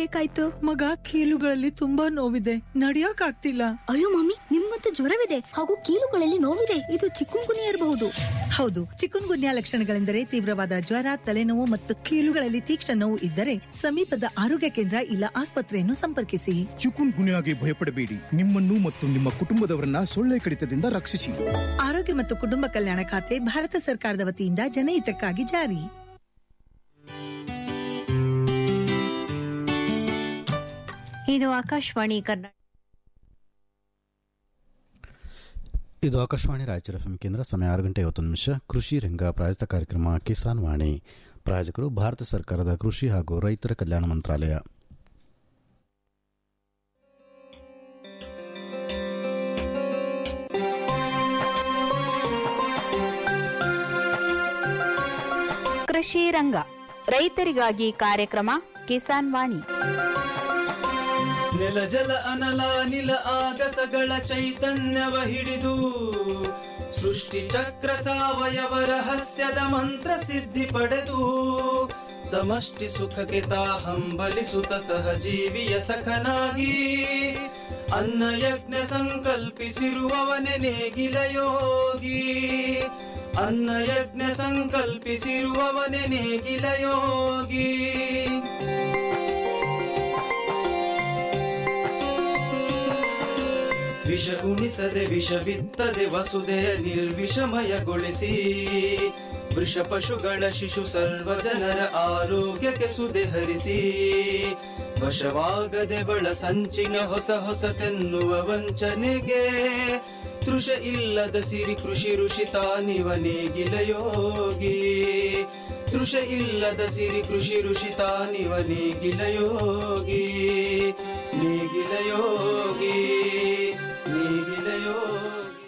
ಬೇಕಾಯ್ತು ಮಗ ಕೀಲುಗಳಲ್ಲಿ ತುಂಬಾ ನೋವಿದೆ ನಡಿಯಕ್ ಆಗ್ತಿಲ್ಲ ಅಯ್ಯೋ ಮಮ್ಮಿ ನಿಮ್ಗಂತೂ ಜ್ವರವಿದೆ ಹಾಗೂ ಕೀಲುಗಳಲ್ಲಿ ನೋವಿದೆ ಇದು ಚಿಕ್ಕುಂಗುನಿ ಇರಬಹುದು ಹೌದು ಚಿಕನ್ ಗುನ್ಯಾ ಲಕ್ಷಣಗಳೆಂದರೆ ತೀವ್ರವಾದ ಜ್ವರ ತಲೆನೋವು ಮತ್ತು ಕೀಲುಗಳಲ್ಲಿ ತೀಕ್ಷ್ಣ ನೋವು ಇದ್ದರೆ ಸಮೀಪದ ಆರೋಗ್ಯ ಕೇಂದ್ರ ಇಲ್ಲ ಆಸ್ಪತ್ರೆಯನ್ನು ಸಂಪರ್ಕಿಸಿ ಚಿಕುನ್ ಗುನ್ಯಾಗೆ ಭಯಪಡಬೇಡಿ ನಿಮ್ಮನ್ನು ಮತ್ತು ನಿಮ್ಮ ಕುಟುಂಬದವರನ್ನ ಸೊಳ್ಳೆ ಕಡಿತದಿಂದ ರಕ್ಷಿಸಿ ಆರೋಗ್ಯ ಮತ್ತು ಕುಟುಂಬ ಕಲ್ಯಾಣ ಖಾತೆ ಭಾರತ ಸರ್ಕಾರದ ವತಿಯಿಂದ ಜನಹಿತಕ್ಕಾಗಿ ಜಾರಿ ಇದು ಆಕಾಶವಾಣಿ ಕರ್ನಾಟಕ ಇದು ಆಕಾಶವಾಣಿ ರಾಯಚೂರು ಎಫ್ಎಂ ಕೇಂದ್ರ ಸಮಯ ಆರು ಗಂಟೆ ಐವತ್ತೊಂದು ನಿಮಿಷ ಕೃಷಿ ರಂಗ ಪ್ರಾಯೋಜಿತ ಕಾರ್ಯಕ್ರಮ ಕಿಸಾನ್ ವಾಣಿ ಪ್ರಾಯೋಜಕರು ಭಾರತ ಸರ್ಕಾರದ ಕೃಷಿ ಹಾಗೂ ರೈತರ ಕಲ್ಯಾಣ ಮಂತ್ರಾಲಯ ಕೃಷಿ ರಂಗ ರೈತರಿಗಾಗಿ ಕಾರ್ಯಕ್ರಮ ಕಿಸಾನ್ ವಾಣಿ ನೆಲ ಜಲ ಅನಲ ನಿಲ ಆಗಸಗಳ ಚೈತನ್ಯವ ಹಿಡಿದು ಸೃಷ್ಟಿ ಚಕ್ರ ಸಾವಯವ ರಹಸ್ಯದ ಮಂತ್ರ ಸಿದ್ಧಿ ಪಡೆದು ಸಮಷ್ಟಿ ಸುಖಕ್ಕೆ ತಾ ಹಂಬಲಿಸುತ್ತ ಸಹಜೀವಿಯ ಸಖನಾಗಿ ಅನ್ನ ಯಜ್ಞ ಸಂಕಲ್ಪಿಸಿರುವವನೆ ನೇಗಿಲ ಯೋಗಿ ಅನ್ನ ಯಜ್ಞ ಸಂಕಲ್ಪಿಸಿರುವವನೆ ನೇಗಿಲ ಯೋಗಿ ವಿಷ ಉಣಿಸದೆ ವಿಷ ಬಿತ್ತದೆ ವಸುದೆಯ ನಿರ್ವಿಷಮಯಗೊಳಿಸಿ ವೃಷ ಪಶುಗಳ ಶಿಶು ಸರ್ವ ಜನರ ಆರೋಗ್ಯಕ್ಕೆ ಸುದೆ ಹರಿಸಿ ವಶವಾಗದೆ ಬಳ ಸಂಚಿನ ಹೊಸ ಹೊಸತೆನ್ನುವ ವಂಚನೆಗೆ ತೃಷ ಇಲ್ಲದ ಸಿರಿ ಕೃಷಿ ಋಷಿ ತಾನಿವ ನೇಗಿಲ ಯೋಗಿ ತೃಷ ಇಲ್ಲದ ಸಿರಿ ಕೃಷಿ ಋಷಿ ತಾನಿವ ನೇಗಿಲ ಯೋಗಿ ನೇಗಿಲ ಯೋಗಿ ನೇಗಿಲ ಯೋಗಿ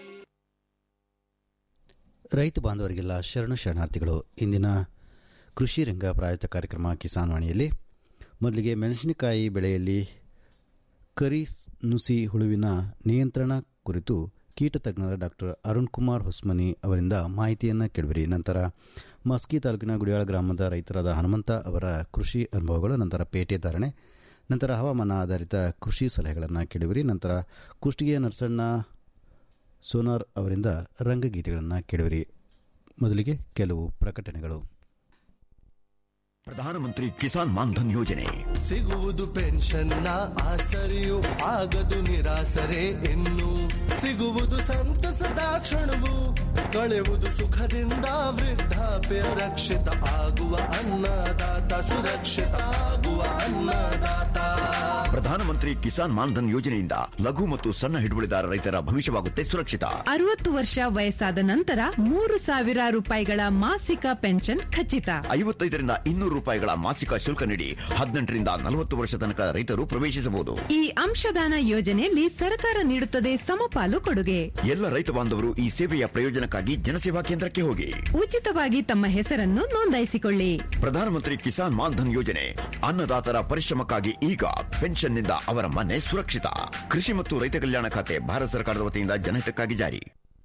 ರೈತ ಬಾಂಧವರಿಗೆಲ್ಲ ಶರಣು ಶರಣಾರ್ಥಿಗಳು ಇಂದಿನ ಕೃಷಿ ರಂಗ ಪ್ರಾಯೋಜಿತ ಕಾರ್ಯಕ್ರಮ ಕಿಸಾನ್ ವಾಣಿಯಲ್ಲಿ ಮೊದಲಿಗೆ ಮೆಣಸಿನಕಾಯಿ ಬೆಳೆಯಲ್ಲಿ ಕರಿ ನುಸಿ ಹುಳುವಿನ ನಿಯಂತ್ರಣ ಕುರಿತು ಕೀಟ ತಜ್ಞರ ಡಾಕ್ಟರ್ ಅರುಣ್ ಕುಮಾರ್ ಹೊಸ್ಮನಿ ಅವರಿಂದ ಮಾಹಿತಿಯನ್ನು ಕೇಳಿಬಿರಿ ನಂತರ ಮಸ್ಕಿ ತಾಲೂಕಿನ ಗುಡಿಯಾಳ ಗ್ರಾಮದ ರೈತರಾದ ಹನುಮಂತ ಅವರ ಕೃಷಿ ಅನುಭವಗಳು ನಂತರ ಪೇಟೆ ಧಾರಣೆ ನಂತರ ಹವಾಮಾನ ಆಧಾರಿತ ಕೃಷಿ ಸಲಹೆಗಳನ್ನು ಕೇಳಿಬಿರಿ ನಂತರ ಕುಷ್ಟಗಿಯ ನರಸಣ್ಣ ಸೋನಾರ್ ಅವರಿಂದ ರಂಗಗೀತೆಗಳನ್ನು ಕೇಳಿವಿರಿ ಮೊದಲಿಗೆ ಕೆಲವು ಪ್ರಕಟಣೆಗಳು ಪ್ರಧಾನಮಂತ್ರಿ ಕಿಸಾನ್ ಮಾನ್ಧನ್ ಯೋಜನೆ ಸಿಗುವುದು ಪೆನ್ಷನ್ನ ಆಸರೆಯು ಆಗದು ನಿರಾಸರೆ ಇನ್ನು ಸಿಗುವುದು ಸಂತಸದ ಕ್ಷಣವು ಕಳೆಯುವುದು ಸುಖದಿಂದ ವೃದ್ಧಾಪ್ಯ ರಕ್ಷಿತ ಆಗುವ ಅನ್ನದಾತ ಸುರಕ್ಷಿತ ಆಗುವ ಅನ್ನದಾತ ಪ್ರಧಾನಮಂತ್ರಿ ಕಿಸಾನ್ ಮಾನ್ಧನ್ ಯೋಜನೆಯಿಂದ ಲಘು ಮತ್ತು ಸಣ್ಣ ಹಿಡುವಳಿದಾರ ರೈತರ ಭವಿಷ್ಯವಾಗುತ್ತೆ ಸುರಕ್ಷಿತ ಅರವತ್ತು ವರ್ಷ ವಯಸ್ಸಾದ ನಂತರ ಮೂರು ಸಾವಿರ ರೂಪಾಯಿಗಳ ಮಾಸಿಕ ಪೆನ್ಷನ್ ಖಚಿತ ಐವತ್ತೈದರಿಂದ ಇನ್ನೂರು ರೂಪಾಯಿಗಳ ಮಾಸಿಕ ಶುಲ್ಕ ನೀಡಿ ಹದಿನೆಂಟರಿಂದ ನಲವತ್ತು ವರ್ಷ ತನಕ ರೈತರು ಪ್ರವೇಶಿಸಬಹುದು ಈ ಅಂಶದಾನ ಯೋಜನೆಯಲ್ಲಿ ಸರ್ಕಾರ ನೀಡುತ್ತದೆ ಸಮಪಾಲು ಕೊಡುಗೆ ಎಲ್ಲ ರೈತ ಬಾಂಧವರು ಈ ಸೇವೆಯ ಪ್ರಯೋಜನಕ್ಕಾಗಿ ಜನಸೇವಾ ಕೇಂದ್ರಕ್ಕೆ ಹೋಗಿ ಉಚಿತವಾಗಿ ತಮ್ಮ ಹೆಸರನ್ನು ನೋಂದಾಯಿಸಿಕೊಳ್ಳಿ ಪ್ರಧಾನಮಂತ್ರಿ ಕಿಸಾನ್ ಮಾನ್ಧನ್ ಯೋಜನೆ ಅನ್ನದಾತರ ಪರಿಶ್ರಮಕ್ಕಾಗಿ ಈಗ ಪೆನ್ಷನ್ನಿಂದ ಅವರ ಮನೆ ಸುರಕ್ಷಿತ ಕೃಷಿ ಮತ್ತು ರೈತ ಕಲ್ಯಾಣ ಖಾತೆ ಭಾರತ ಸರ್ಕಾರದ ವತಿಯಿಂದ ಜನಹಿತಕ್ಕಾಗಿ ಜಾರಿ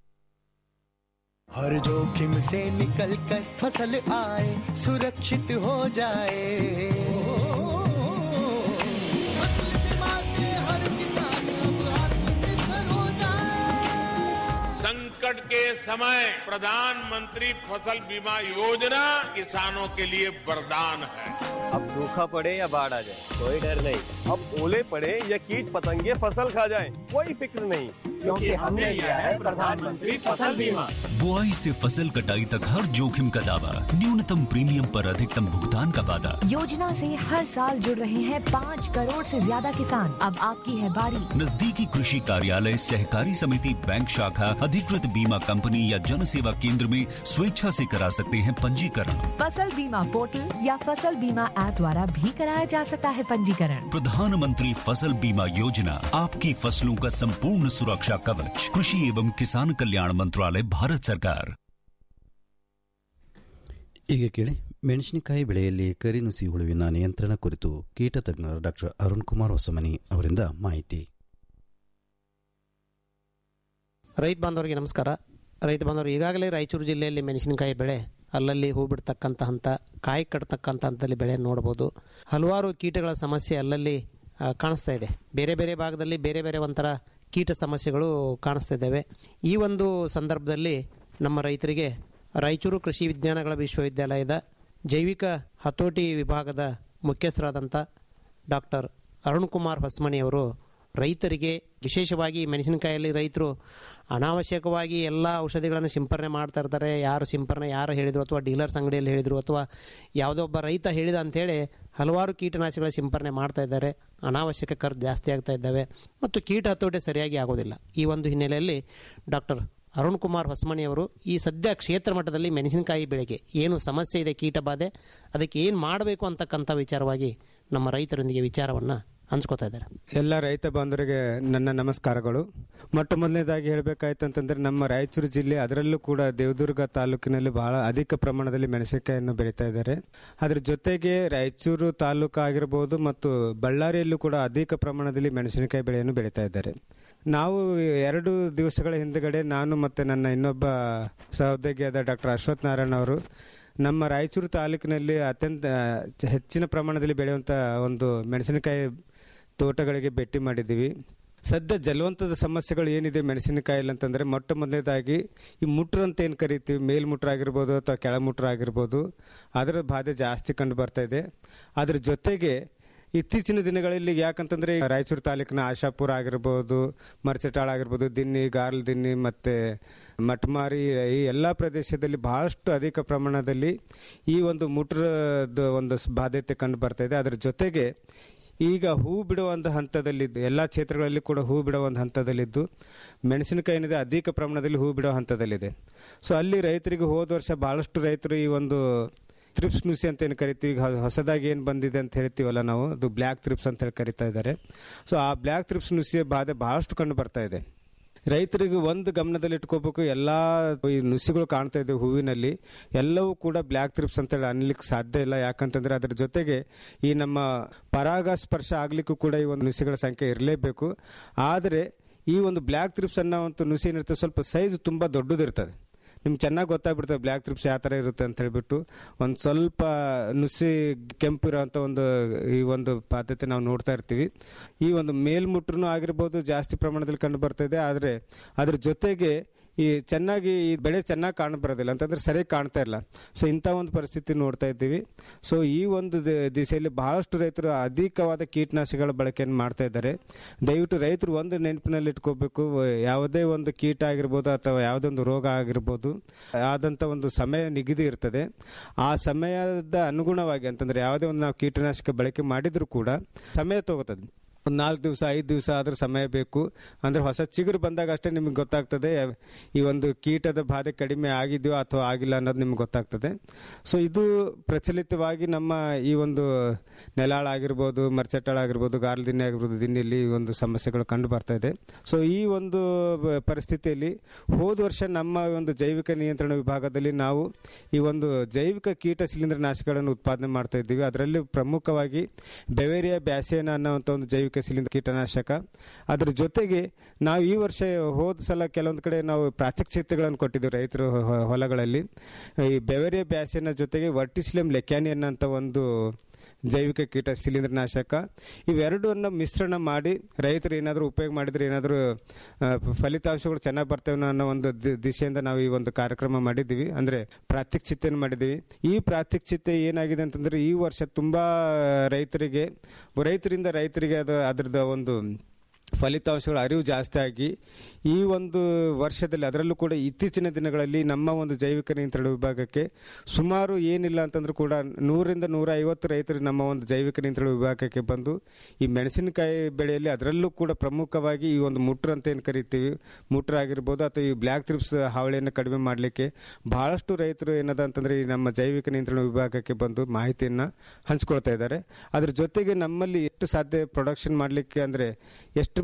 हर जोखिम से निकल कर फसल आए सुरक्षित हो जाए फसल बीमा से हर किसान अब आत्मनिर्भर हो जाए संकट के समय प्रधानमंत्री फसल बीमा योजना किसानों के लिए वरदान है अब सूखा पड़े या बाढ़ आ जाए कोई डर नहीं अब ओले पड़े या कीट पतंगे फसल खा जाए कोई फिक्र नहीं क्योंकि हमने लिया है प्रधानमंत्री फसल बीमा बुआई से फसल कटाई तक हर जोखिम का दावा न्यूनतम प्रीमियम पर अधिकतम भुगतान का वादा योजना से हर साल जुड़ रहे हैं पाँच करोड़ से ज्यादा किसान अब आपकी है बारी नजदीकी कृषि कार्यालय सहकारी समिति बैंक शाखा अधिकृत बीमा कंपनी या जन सेवा केंद्र में स्वेच्छा से करा सकते हैं पंजीकरण फसल बीमा पोर्टल या फसल बीमा ऐप द्वारा भी कराया जा सकता है पंजीकरण प्रधानमंत्री फसल बीमा योजना आपकी फसलों का संपूर्ण सुरक्षा कवच कृषि एवं किसान कल्याण मंत्रालय भारत सरकार ಈಗ ಕೇಳಿ ಮೆಣಸಿನಕಾಯಿ ಬೆಳೆಯಲ್ಲಿ ಕರಿನುಸಿ ಹುಳುವಿನ ನಿಯಂತ್ರಣ ಕುರಿತು ಕೀಟ ತಜ್ಞರು ಡಾಕ್ಟರ್ ಅರುಣ್ ಕುಮಾರ್ ಹೊಸಮನಿ ಅವರಿಂದ ಮಾಹಿತಿ ರೈತ ಬಾಂಧವರಿಗೆ ನಮಸ್ಕಾರ ರೈತ ಬಾಂಧವರು ಈಗಾಗಲೇ ರಾಯಚೂರು ಜಿಲ್ಲೆಯಲ್ಲಿ ಮೆಣಸಿನಕಾಯಿ ಬೆಳೆ ಅಲ್ಲಲ್ಲಿ ಹೂ ಬಿಡ್ತಕ್ಕಂಥ ಹಂತ ಕಾಯಿ ಕಟ್ತಕ್ಕಂಥ ಹಂತದಲ್ಲಿ ಬೆಳೆ ನೋಡ್ಬೋದು ಹಲವಾರು ಕೀಟಗಳ ಸಮಸ್ಯೆ ಅಲ್ಲಲ್ಲಿ ಆ, ಕಾಣಿಸ್ತಾ ಇದೆ ಬೇರೆ ಬೇರೆ ಭಾಗದಲ್ಲಿ ಬೇರೆ ಬೇರೆ ಒಂಥರ ಕೀಟ ಸಮಸ್ಯೆಗಳು ಕಾಣಿಸ್ತಾ ಇದ್ದಾವೆ ಈ ಒಂದು ಸಂದರ್ಭದಲ್ಲಿ ನಮ್ಮ ರೈತರಿಗೆ ರಾಯಚೂರು ಕೃಷಿ ವಿಜ್ಞಾನಗಳ ವಿಶ್ವವಿದ್ಯಾಲಯದ ಜೈವಿಕ ಹತೋಟಿ ವಿಭಾಗದ ಮುಖ್ಯಸ್ಥರಾದಂಥ ಡಾಕ್ಟರ್ ಅರುಣ್ ಕುಮಾರ್ ಹೊಸಮಣಿಯವರು ರೈತರಿಗೆ ವಿಶೇಷವಾಗಿ ಮೆಣಸಿನಕಾಯಲ್ಲಿ ರೈತರು ಅನಾವಶ್ಯಕವಾಗಿ ಎಲ್ಲ ಔಷಧಿಗಳನ್ನು ಸಿಂಪರಣೆ ಮಾಡ್ತಾ ಇರ್ತಾರೆ ಯಾರು ಸಿಂಪರಣೆ ಯಾರು ಹೇಳಿದ್ರು ಅಥವಾ ಡೀಲರ್ಸ್ ಅಂಗಡಿಯಲ್ಲಿ ಹೇಳಿದರು ಅಥವಾ ಯಾವುದೋ ಒಬ್ಬ ರೈತ ಹೇಳಿದ ಅಂಥೇಳಿ ಹಲವಾರು ಕೀಟನಾಶಕಗಳ ಸಿಂಪರಣೆ ಮಾಡ್ತಾ ಇದ್ದಾರೆ ಅನಾವಶ್ಯಕ ಖರ್ಚು ಜಾಸ್ತಿ ಆಗ್ತಾ ಇದ್ದಾವೆ ಮತ್ತು ಕೀಟ ಹತೋಟಿ ಸರಿಯಾಗಿ ಆಗೋದಿಲ್ಲ ಈ ಒಂದು ಹಿನ್ನೆಲೆಯಲ್ಲಿ ಡಾಕ್ಟರ್ ಅರುಣ್ ಕುಮಾರ್ ಹೊಸಮಣಿಯವರು ಈ ಸದ್ಯ ಕ್ಷೇತ್ರ ಮಟ್ಟದಲ್ಲಿ ಮೆಣಸಿನಕಾಯಿ ಬೆಳೆಗೆ ಏನು ಸಮಸ್ಯೆ ಇದೆ ಕೀಟ ಬಾಧೆ ಅದಕ್ಕೆ ಏನು ಮಾಡಬೇಕು ಅಂತಕ್ಕಂಥ ವಿಚಾರವಾಗಿ ನಮ್ಮ ರೈತರೊಂದಿಗೆ ವಿಚಾರವನ್ನು ಹಂಚ್ಕೋತಾ ಇದ್ದಾರೆ ಎಲ್ಲ ರೈತ ಬಾಂಧವರಿಗೆ ನನ್ನ ನಮಸ್ಕಾರಗಳು ಮೊಟ್ಟ ಮೊದಲನೇದಾಗಿ ಹೇಳಬೇಕಾಯ್ತು ಅಂತಂದ್ರೆ ನಮ್ಮ ರಾಯಚೂರು ಜಿಲ್ಲೆ ಅದರಲ್ಲೂ ಕೂಡ ದೇವದುರ್ಗ ತಾಲೂಕಿನಲ್ಲಿ ಬಹಳ ಅಧಿಕ ಪ್ರಮಾಣದಲ್ಲಿ ಮೆಣಸಿನಕಾಯಿಯನ್ನು ಬೆಳೀತಾ ಇದ್ದಾರೆ ಅದ್ರ ಜೊತೆಗೆ ರಾಯಚೂರು ತಾಲೂಕು ಆಗಿರ್ಬೋದು ಮತ್ತು ಬಳ್ಳಾರಿಯಲ್ಲೂ ಕೂಡ ಅಧಿಕ ಪ್ರಮಾಣದಲ್ಲಿ ಮೆಣಸಿನಕಾಯಿ ಬೆಳೆಯನ್ನು ಬೆಳೀತಾ ಇದ್ದಾರೆ ನಾವು ಎರಡು ದಿವಸಗಳ ಹಿಂದುಗಡೆ ನಾನು ಮತ್ತು ನನ್ನ ಇನ್ನೊಬ್ಬ ಸಹೋದ್ಯೋಗಿಯಾದ ಡಾಕ್ಟರ್ ಅಶ್ವಥ್ ನಾರಾಯಣ ಅವರು ನಮ್ಮ ರಾಯಚೂರು ತಾಲೂಕಿನಲ್ಲಿ ಅತ್ಯಂತ ಹೆಚ್ಚಿನ ಪ್ರಮಾಣದಲ್ಲಿ ಬೆಳೆಯುವಂಥ ಒಂದು ಮೆಣಸಿನಕಾಯಿ ತೋಟಗಳಿಗೆ ಭೇಟಿ ಮಾಡಿದ್ದೀವಿ ಸದ್ಯ ಜಲವಂತದ ಸಮಸ್ಯೆಗಳು ಏನಿದೆ ಮೆಣಸಿನಕಾಯಲ್ಲಿ ಅಂತಂದರೆ ಮೊಟ್ಟ ಮೊದಲನೇದಾಗಿ ಈ ಮುಟ್ರು ಅಂತ ಏನು ಕರಿತೀವಿ ಮೇಲ್ಮುಟ್ರ ಆಗಿರ್ಬೋದು ಅಥವಾ ಕೆಳಮುಟ್ರ ಆಗಿರ್ಬೋದು ಅದರ ಬಾಧೆ ಜಾಸ್ತಿ ಕಂಡು ಬರ್ತಾ ಇದೆ ಅದ್ರ ಜೊತೆಗೆ ಇತ್ತೀಚಿನ ದಿನಗಳಲ್ಲಿ ಯಾಕಂತಂದ್ರೆ ಈ ರಾಯಚೂರು ತಾಲೂಕಿನ ಆಶಾಪುರ ಆಗಿರ್ಬೋದು ಮರ್ಚಟಾಳ ಆಗಿರ್ಬೋದು ದಿನ್ನಿ ಗಾರ್ಲ್ ದಿನ್ನಿ ಮತ್ತೆ ಮಟ್ಮಾರಿ ಈ ಎಲ್ಲ ಪ್ರದೇಶದಲ್ಲಿ ಬಹಳಷ್ಟು ಅಧಿಕ ಪ್ರಮಾಣದಲ್ಲಿ ಈ ಒಂದು ಮುಟ್ರದ ಒಂದು ಸ್- ಬಾಧ್ಯತೆ ಕಂಡು ಬರ್ತಾ ಇದೆ ಅದರ ಜೊತೆಗೆ ಈಗ ಹೂ ಬಿಡುವಂಥ ಹಂತದಲ್ಲಿದ್ದು ಎಲ್ಲ ಕ್ಷೇತ್ರಗಳಲ್ಲಿ ಕೂಡ ಹೂ ಬಿಡುವ ಒಂದು ಹಂತದಲ್ಲಿದ್ದು ಮೆಣಸಿನಕಾಯಿ ಏನಿದೆ ಅಧಿಕ ಪ್ರಮಾಣದಲ್ಲಿ ಹೂ ಬಿಡುವ ಹಂತದಲ್ಲಿದೆ ಸೊ ಅಲ್ಲಿ ರೈತರಿಗೆ ಹೋದ ವರ್ಷ ಬಹಳಷ್ಟು ರೈತರು ಈ ಒಂದು ತ್ರಿಪ್ಸ್ ನುಸಿ ಅಂತ ಏನು ಕರಿತೀವಿ ಈಗ ಹೊ- ಹೊಸದಾಗಿ ಏನು ಬಂದಿದೆ ಅಂತ ಹೇಳ್ತೀವಲ್ಲ ನಾವು ಅದು ಬ್ಲ್ಯಾಕ್ ತ್ರಿಪ್ಸ್ ಅಂತ ಹೇಳಿ ಕರಿತಾ ಇದ್ದಾರೆ ಸೊ ಆ ಬ್ಲ್ಯಾಕ್ ತ್ರಿಪ್ಸ್ ನುಸಿಯ ಬಾಧೆ ಬಹಳಷ್ಟು ಕಂಡು ಬರ್ತಾ ಇದೆ ರೈತರಿಗೆ ಒಂದು ಗಮನದಲ್ಲಿ ಇಟ್ಕೋಬೇಕು ಎಲ್ಲ ಈ ನುಸಿಗಳು ಕಾಣ್ತಾ ಇದೆ ಹೂವಿನಲ್ಲಿ ಎಲ್ಲವೂ ಕೂಡ ಬ್ಲ್ಯಾಕ್ ತ್ರಿಪ್ಸ್ ಅಂತೇಳಿ ಅನ್ಲಿಕ್ಕೆ ಸಾಧ್ಯ ಇಲ್ಲ ಯಾಕಂತಂದ್ರೆ ಅದ್ರ ಜೊತೆಗೆ ಈ ನಮ್ಮ ಪರಾಗಸ್ಪರ್ಶ ಆಗ್ಲಿಕ್ಕೂ ಕೂಡ ಈ ಒಂದು ನುಸಿಗಳ ಸಂಖ್ಯೆ ಇರಲೇಬೇಕು ಆದರೆ ಈ ಒಂದು ಬ್ಲ್ಯಾಕ್ ತ್ರಿಪ್ಸ್ ಅನ್ನೋ ಒಂದು ನುಸಿ ಏನಿರ್ತದೆ ಸ್ವಲ್ಪ ಸೈಜ್ ತುಂಬ ದೊಡ್ಡದಿರ್ತದೆ ನಿಮ್ಗೆ ಚೆನ್ನಾಗಿ ಗೊತ್ತಾಗ್ಬಿಡ್ತದೆ ಬ್ಲ್ಯಾಕ್ ತ್ರಿಪ್ಸ್ ಯಾವ ಥರ ಇರುತ್ತೆ ಅಂತ ಹೇಳ್ಬಿಟ್ಟು ಒಂದು ಸ್ವಲ್ಪ ನುಸಿ ಕೆಂಪು ಇರೋಂಥ ಒಂದು ಈ ಒಂದು ಪದ್ಧತಿ ನಾವು ನೋಡ್ತಾ ಇರ್ತೀವಿ ಈ ಒಂದು ಮೇಲ್ಮುಟ್ರೂ ಆಗಿರ್ಬೋದು ಜಾಸ್ತಿ ಪ್ರಮಾಣದಲ್ಲಿ ಕಂಡು ಬರ್ತಾ ಇದೆ ಆದರೆ ಅದ್ರ ಜೊತೆಗೆ ಈ ಚೆನ್ನಾಗಿ ಈ ಬೆಳೆ ಚೆನ್ನಾಗಿ ಕಾಣ ಬರೋದಿಲ್ಲ ಅಂತಂದ್ರೆ ಸರಿಯಾಗಿ ಕಾಣ್ತಾ ಇಲ್ಲ ಸೊ ಇಂಥ ಒಂದು ಪರಿಸ್ಥಿತಿ ನೋಡ್ತಾ ಇದ್ದೀವಿ ಸೊ ಈ ಒಂದು ದ- ದಿಸೆಯಲ್ಲಿ ಬಹಳಷ್ಟು ರೈತರು ಅಧಿಕವಾದ ಕೀಟನಾಶಕಗಳ ಬಳಕೆಯನ್ನು ಮಾಡ್ತಾ ಇದ್ದಾರೆ ದಯವಿಟ್ಟು ರೈತರು ಒಂದು ನೆನಪಿನಲ್ಲಿ ಇಟ್ಕೋಬೇಕು ಯಾವುದೇ ಒಂದು ಕೀಟ ಆಗಿರ್ಬೋದು ಅಥವಾ ಯಾವುದೇ ಒಂದು ರೋಗ ಆಗಿರ್ಬೋದು ಆದಂಥ ಒಂದು ಸಮಯ ನಿಗದಿ ಇರ್ತದೆ ಆ ಸಮಯದ ಅನುಗುಣವಾಗಿ ಅಂತಂದ್ರೆ ಯಾವುದೇ ಒಂದು ನಾವು ಕೀಟನಾಶಕ ಬಳಕೆ ಮಾಡಿದರೂ ಕೂಡ ಸಮಯ ತಗೋತದೆ ಒಂದು ನಾಲ್ಕು ದಿವಸ ಐದು ದಿವಸ ಆದ್ರೂ ಸಮಯ ಬೇಕು ಅಂದ್ರೆ ಹೊಸ ಚಿಗುರು ಬಂದಾಗ ಅಷ್ಟೇ ನಿಮಗೆ ಗೊತ್ತಾಗ್ತದೆ ಈ ಒಂದು ಕೀಟದ ಬಾಧೆ ಕಡಿಮೆ ಆಗಿದೆಯೋ ಅಥವಾ ಆಗಿಲ್ಲ ಅನ್ನೋದು ನಿಮ್ಗೆ ಗೊತ್ತಾಗ್ತದೆ ಸೊ ಇದು ಪ್ರಚಲಿತವಾಗಿ ನಮ್ಮ ಈ ಒಂದು ನೆಲಾಳ ಆಗಿರ್ಬೋದು ಮರ್ಚಟ್ಟಾಳ ಆಗಿರ್ಬೋದು ಗಾರ್ಲ್ ದಿನ್ನೆ ಆಗಿರ್ಬೋದು ದಿನ್ನಿಯಲ್ಲಿ ಈ ಒಂದು ಸಮಸ್ಯೆಗಳು ಕಂಡು ಬರ್ತಾ ಇದೆ ಸೊ ಈ ಒಂದು ಬ- ಪರಿಸ್ಥಿತಿಯಲ್ಲಿ ಹೋದ ವರ್ಷ ನಮ್ಮ ಒಂದು ಜೈವಿಕ ನಿಯಂತ್ರಣ ವಿಭಾಗದಲ್ಲಿ ನಾವು ಈ ಒಂದು ಜೈವಿಕ ಕೀಟ ಶಿಲೀಂಧ್ರ ನಾಶಕಗಳನ್ನು ಉತ್ಪಾದನೆ ಮಾಡ್ತಾ ಇದ್ದೀವಿ ಅದರಲ್ಲಿ ಪ್ರಮುಖವಾಗಿ ಬೆವೇರಿಯಾ ಬ್ಯಾಸಿಯನ ಅನ್ನೋಂಥ ಒಂದು ಜೈವಿಕ ಶಿಲೀಂಧ್ರ ಕೀಟನಾಶಕ ಅದ್ರ ಜೊತೆಗೆ ನಾವು ಈ ವರ್ಷ ಹೋದ ಸಲ ಕೆಲವೊಂದು ಕಡೆ ನಾವು ಪ್ರಾತ್ಯಕ್ಷಿತೆಗಳನ್ನು ಕೊಟ್ಟಿದ್ದೀವಿ ರೈತರು ಹೊ- ಹೊಲಗಳಲ್ಲಿ ಈ ಬೆವೇರಿಯಾ ಬ್ಯಾಸಿಯನ ಜೊತೆಗೆ ವರ್ಟಿಸಿಲಂ ಲೆಕ್ಯಾನಿಯನ್ ಅಂತ ಒಂದು ಜೈವಿಕ ಕೀಟ ಶಿಲೀಂಧ್ರ ನಾಶಕ ಇವೆರಡನ್ನ ಮಿಶ್ರಣ ಮಾಡಿ ರೈತರು ಏನಾದರೂ ಉಪಯೋಗ ಮಾಡಿದ್ರೆ ಏನಾದರೂ ಫಲಿತಾಂಶಗಳು ಚೆನ್ನಾಗಿ ಬರ್ತವೆ ಅನ್ನೋ ಒಂದು ದಿ- ದಿಶೆಯಿಂದ ನಾವು ಈ ಒಂದು ಕಾರ್ಯಕ್ರಮ ಮಾಡಿದ್ದೀವಿ ಅಂದರೆ ಪ್ರಾತ್ಯಕ್ಷಿತೆಯನ್ನು ಮಾಡಿದ್ದೀವಿ ಈ ಪ್ರಾತ್ಯಕ್ಷಿತೆ ಏನಾಗಿದೆ ಅಂತಂದ್ರೆ ಈ ವರ್ಷ ತುಂಬಾ ರೈತರಿಗೆ ರೈತರಿಂದ ರೈತರಿಗೆ ಅದು ಅದರದ ಒಂದು ಫಲಿತಾಂಶಗಳ ಅರಿವು ಜಾಸ್ತಿ ಆಗಿ ಈ ಒಂದು ವರ್ಷದಲ್ಲಿ ಅದರಲ್ಲೂ ಕೂಡ ಇತ್ತೀಚಿನ ದಿನಗಳಲ್ಲಿ ನಮ್ಮ ಒಂದು ಜೈವಿಕ ನಿಯಂತ್ರಣ ವಿಭಾಗಕ್ಕೆ ಸುಮಾರು ಏನಿಲ್ಲ ಅಂತಂದ್ರೂ ಕೂಡ ನೂರಿಂದ ನೂರ ಐವತ್ತು ರೈತರು ನಮ್ಮ ಒಂದು ಜೈವಿಕ ನಿಯಂತ್ರಣ ವಿಭಾಗಕ್ಕೆ ಬಂದು ಈ ಮೆಣಸಿನಕಾಯಿ ಬೆಳೆಯಲ್ಲಿ ಅದರಲ್ಲೂ ಕೂಡ ಪ್ರಮುಖವಾಗಿ ಈ ಒಂದು ಮುಟ್ರು ಅಂತ ಏನು ಕರಿತೀವಿ ಮುಟ್ರು ಆಗಿರ್ಬೋದು ಅಥವಾ ಈ ಬ್ಲ್ಯಾಕ್ ತ್ರಿಪ್ಸ್ ಹಾವಳಿಯನ್ನು ಕಡಿಮೆ ಮಾಡಲಿಕ್ಕೆ ಬಹಳಷ್ಟು ರೈತರು ಏನದ ಅಂತಂದ್ರೆ ಈ ನಮ್ಮ ಜೈವಿಕ ನಿಯಂತ್ರಣ ವಿಭಾಗಕ್ಕೆ ಬಂದು ಮಾಹಿತಿಯನ್ನು ಹಂಚ್ಕೊಳ್ತಾ ಇದ್ದಾರೆ ಅದ್ರ ಜೊತೆಗೆ ನಮ್ಮಲ್ಲಿ ಎಷ್ಟು ಸಾಧ್ಯ ಪ್ರೊಡಕ್ಷನ್ ಮಾಡಲಿಕ್ಕೆ ಅಂದರೆ ಎಷ್ಟು